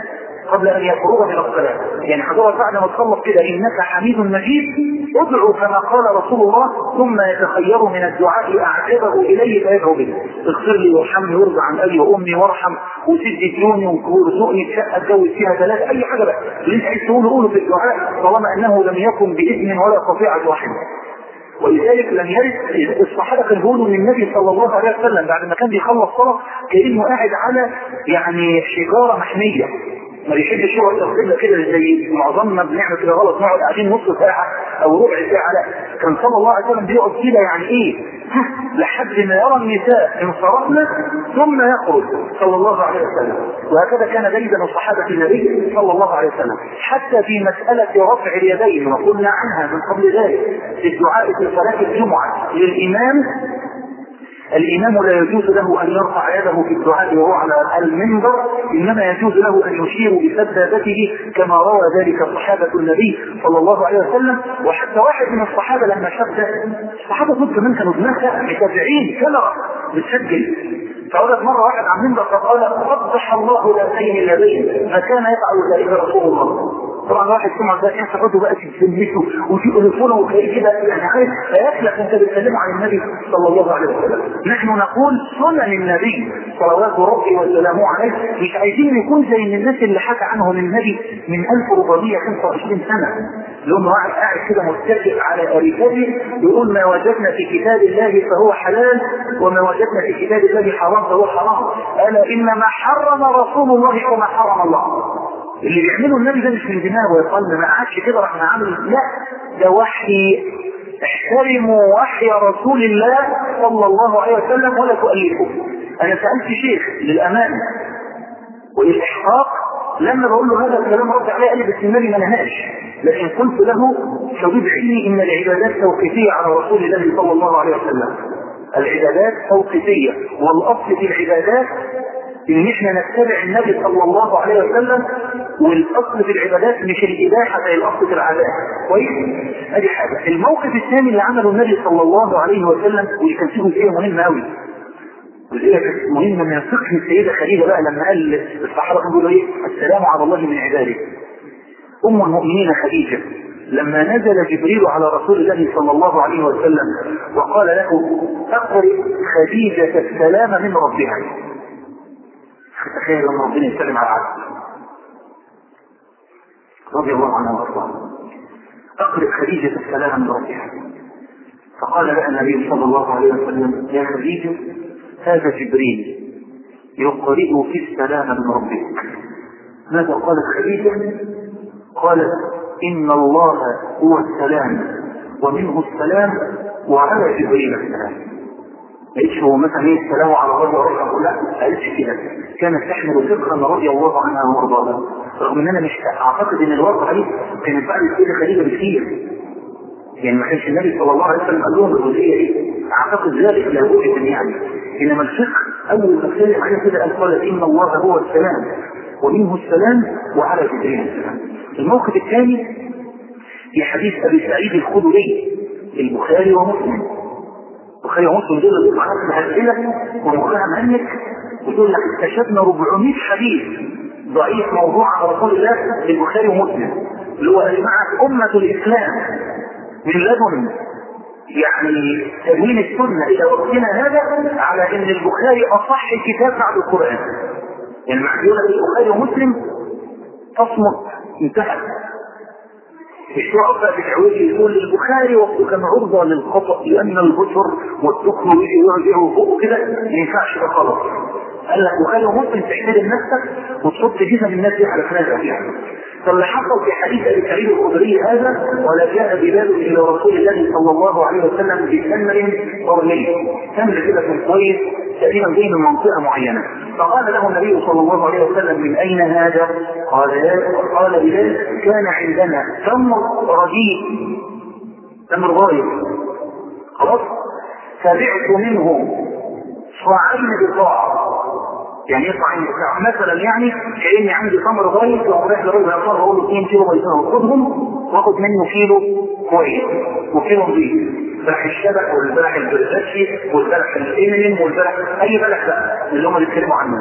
قبل ان يفرغ من الصلاه يعني حضرتك بعد ما تخلص كده انك حميد مجيد ادعو كما قال رسول الله ثم يتخير من الدعاء اعجبه اليه فيدعو به اغفر لي وارحمني وارضى عن ابي وامي وارحم وسد ديوني وارزقني شقه اتجوز فيها ثلاثه اي حاجه بقى اللي انت عايز تقوله قوله في الدعاء طالما انه لم يكن باذن ولا قطيعه رحم ولذلك لم يرد الصحابه كانوا بيقولوا للنبي صلى الله عليه وسلم بعد ما كان بيخلص صلاه كانه قاعد على يعني شجاره محميه ما بيحبش يقعد القبله كده زي معظمنا بنعمل كده غلط نقعد قاعدين نص ساعه او ربع ساعه لا كان صلى الله عليه وسلم بيقعد كده يعني ايه لحد ما يرى النساء انصرفنا ثم يخرج صلى الله عليه وسلم وهكذا كان دايما الصحابه النبي صلى الله عليه وسلم حتى في مساله رفع اليدين وقلنا عنها من قبل ذلك في الدعاء في صلاه الجمعه للامام الإمام لا يجوز له أن يرفع يده في الدعاء وهو على المنبر إنما يجوز له أن يشير بسبابته كما روى ذلك صحابة النبي صلى الله عليه وسلم وحتى واحد من الصحابة لما شاف ده الصحابة دول كمان كانوا دماغها متابعين كاميرا بتسجل فقالت مرة واحد عن المنبر فقال قبح الله لاتين اليدين ما كان يفعل ذلك رسول الله طبعا واحد سمع ده انت تقعدوا بقى تسميته وفي تليفونه وتلاقيه كده يعني عارف فيخلق انت بتتكلموا عن النبي صلى الله عليه وسلم نحن نقول سنن النبي صلوات ربي وسلامه عليه مش عايزين نكون زي الناس اللي حكى عنهم النبي من 1425 سنه اللي هم واحد قاعد كده متكئ على اريكته يقول ما وجدنا في كتاب الله فهو حلال وما وجدنا في كتاب الله حرام فهو حرام الا انما حرم رسول الله وما حرم الله اللي بيعمله النبي ده مش من دماغه يا قلب ما قعدش كده راح عامل لا ده وحي احترموا وحي رسول الله صلى الله عليه وسلم ولا تؤلفوا انا سالت شيخ للامانه والاحقاق لما بقول له هذا الكلام رد عليه قال لي بس النبي ما نهاش لكن قلت له شديد علمي ان العبادات توقيفيه على رسول الله صلى الله عليه وسلم العبادات توقيفيه والاصل في العبادات ان احنا نتبع النبي صلى الله عليه وسلم والاصل في العبادات مش الاباحه زي الاصل في العادات كويس ادي حاجه الموقف الثاني اللي عمله النبي صلى الله عليه وسلم واللي كان فيه جزئيه مهمه قوي جزئيه مهمه من فقه السيده خديجه بقى لما قال الصحابه كانوا بيقولوا ايه السلام على الله من عباده ام المؤمنين خديجه لما نزل جبريل على رسول الله صلى الله عليه وسلم وقال له اقرئ خديجه السلام من ربها تخيل لما ربنا يسلم على عبد رضي الله عنه وارضاه اقرئ خديجه السلام من ربها فقال لها النبي صلى الله عليه وسلم يا خديجه هذا جبريل يقرئك السلام من ربك ماذا قالت خديجه قالت ان الله هو السلام ومنه السلام وعلى جبريل السلام قالتش هو مثلا ايه السلام على الله ورحمه لا قالتش كده كانت تحمل فقها رضي الله عنها وارضاها رغم ان انا مش اعتقد ان الواقع دي كانت بعد السيده خديجه بكثير يعني ما كانش النبي صلى الله عليه وسلم قال لهم الجزئيه دي اعتقد ذلك لا وجد يعني انما الفقه اول ما اتكلم عليه كده قال قال ان الله هو السلام ومنه السلام وعلى جبريل السلام الموقف الثاني في حديث ابي سعيد الخدري البخاري ومسلم البخاري ومسلم دول اللي معاك الاسئله ومخها منك وتقول لك اكتشفنا 400 حديث ضعيف موضوع على رسول الله في البخاري ومسلم اللي هو مع أمة الإسلام من لدن يعني تدوين السنة إلى وقتنا هذا على أن البخاري أصح كتاب بعد القرآن يعني معدولة البخاري ومسلم تصمت انتهت الشعب بقى بتعود يقول البخاري وقته كان عرضة للخطأ لأن البشر والسكر يجي يرجعوا فوق كده ما ينفعش ده خلاص قال لك بخاري ومسلم تحترم نفسك وتحط جزم الناس دي على خلاف فيها فاللي حصل في حديث ابي سعيد الخدري هذا ولا جاء بلال الى رسول الله صلى الله عليه وسلم بتمر ضرني تمر كده في كويس تقريبا جاي من منطقه معينه فقال له النبي صلى الله عليه وسلم من اين هذا؟ قال قال بلال كان عندنا تمر رديء تمر ضايع خلاص فبعت منه صاعين بضاعه يعني ايه صاعين بضاعه مثلا يعني كاني عندي تمر ضايع ورايح لراجل اخر اقول له 2 كيلو بيضاء خدهم واخد منه كيلو كويس وكيلو نظيف بلح الشبك والبلح البرزاتشي والبلح الامينيم والبلح اي بلح بقى اللي هم بيتكلموا عنه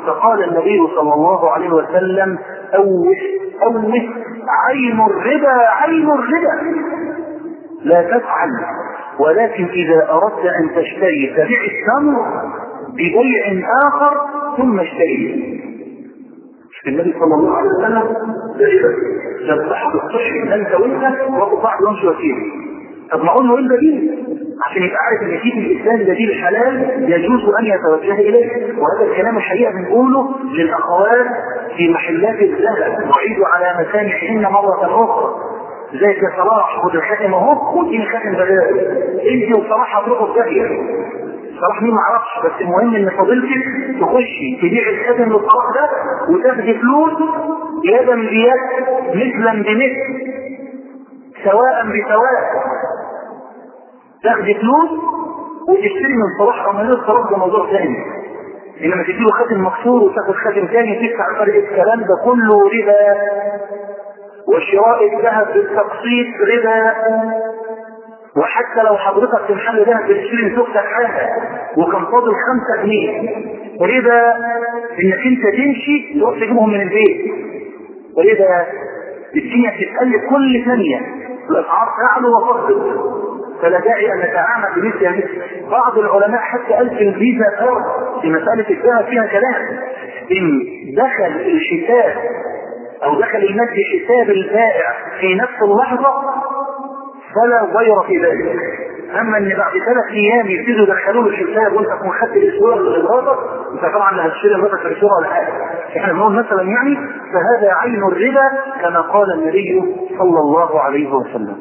فقال النبي صلى الله عليه وسلم أوه أوه عين الربا عين الربا لا تفعل ولكن إذا أردت أن تشتري فبيع التمر ببيع آخر ثم اشتري النبي صلى الله عليه وسلم لم تحدث تصحي انت وانت وابو بعض يمشي وسيله طب ما اقول له ايه البديل عشان يبقى عارف ان في في الاسلام بديل حلال يجوز ان يتوجه اليه وهذا الكلام الحقيقه بنقوله للاخوات في محلات الذهب نعيد على مسامعهن مره اخرى زي يا صلاح خد الخاتم اهو واديني خاتم بدال انت وصلاح هتروحوا في داهيه صلاح مين معرفش بس المهم ان فضيلتك تخشي تبيع الخاتم للصلاح ده وتاخدي فلوس يدا بيد مثلا بمثل سواء بسواء تاخدي فلوس وتشتري من صلاح رمضان الصلاح ده موضوع ثاني انما تديله خاتم مكسور وتاخد خاتم ثاني تدفع فرق الكلام ده كله ربا وشراء الذهب بالتقسيط ربا وحتى لو حضرتك في محل ذهب بتشتري زوجتك حاجه وكان فاضل خمسة جنيه ربا انك انت تمشي تروح تجيبهم من البيت ربا الدنيا بتتقلب كل ثانيه الاسعار تعلو وتفضل فلا داعي ان نتعامل بمثل هذه بعض العلماء حتى قال في الفيزا كارد في مساله الذهب فيها كلام ان دخل الحساب او دخل المد حساب البائع في نفس اللحظه فلا ضير في ذلك اما ان بعد ثلاث ايام يبتدوا يدخلوا له الحساب وانت تكون خدت الاسبوع للغرض انت طبعا لا هتشتري الغرض في الاسبوع ولا حاجه احنا بنقول مثلا يعني فهذا عين الربا كما قال النبي صلى الله عليه وسلم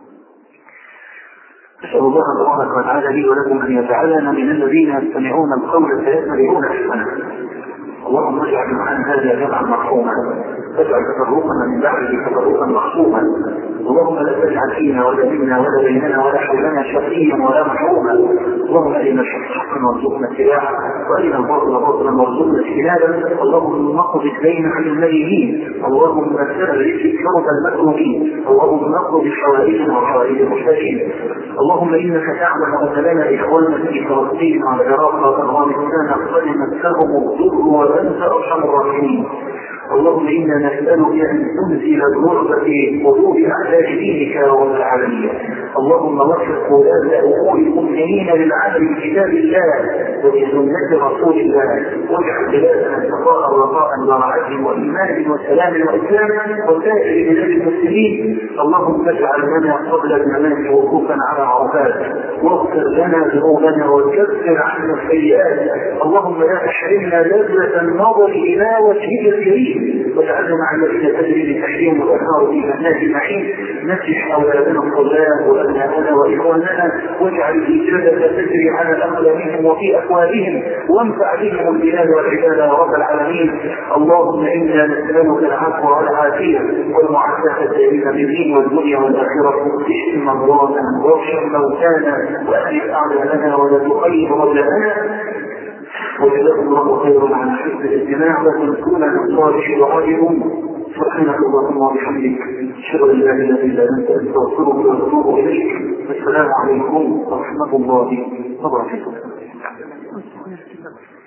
أسأل الله تبارك وتعالى لي ولكم أن يجعلنا من الذين يستمعون القول فيتبعون أحسنه اللهم اجعل معنا هذا جمعا مرحوما واجعل تفرقنا من بعده تفرقا مخصوما اللهم لا تجعل فينا ولا منا ولا بيننا ولا حولنا شقيا ولا محروما اللهم ارنا الحق حقا وارزقنا اتباعه وارنا الباطل باطلا وارزقنا اجتنابه اللهم نقض الدين عن المدينين اللهم فرج كرب المكروبين اللهم نقض حوائجنا وحوائج المحتاجين اللهم انك تعلم ان لنا اخوانا في فلسطين والعراق وافغانستان قد مسهم الضر وانت ارحم الراحمين اللهم انا نسالك ان تنزل الرعب في قلوب اعداء دينك يا رب العالمين اللهم وفق ولاة امور المؤمنين للعمل بكتاب الله وبسنه رسول الله واجعل بلادنا سخاء رخاء ورعاه وايمان وسلام واسلام وسائر بلاد المسلمين اللهم اجعل لنا قبل الممات وقوفا على عرفات واغفر لنا ذنوبنا وكفر عنا السيئات اللهم لا تحرمنا لذة النظر الى وجهك الكريم واجعلنا مع الذين تجري بتحريم والانهار في جنات النعيم نسح اولادنا الصلاه وابناءنا واخواننا واجعل الاجابه تجري على اقلامهم وفي افواههم وانفع بهم البلاد والعباد يا رب العالمين اللهم انا نسالك العفو والعافيه والمعافاه الدائمه بالدين والدنيا والاخره اشف مرضانا وارحم موتانا واهلك اعلامنا ولا تخيب رجاءنا وجزاكم الله خيرا على حسن الاستماع وتنسون الصالح دعائكم سبحانك اللهم وبحمدك اشهد ان لا اله الا انت استغفرك واتوب اليك السلام عليكم ورحمه الله وبركاته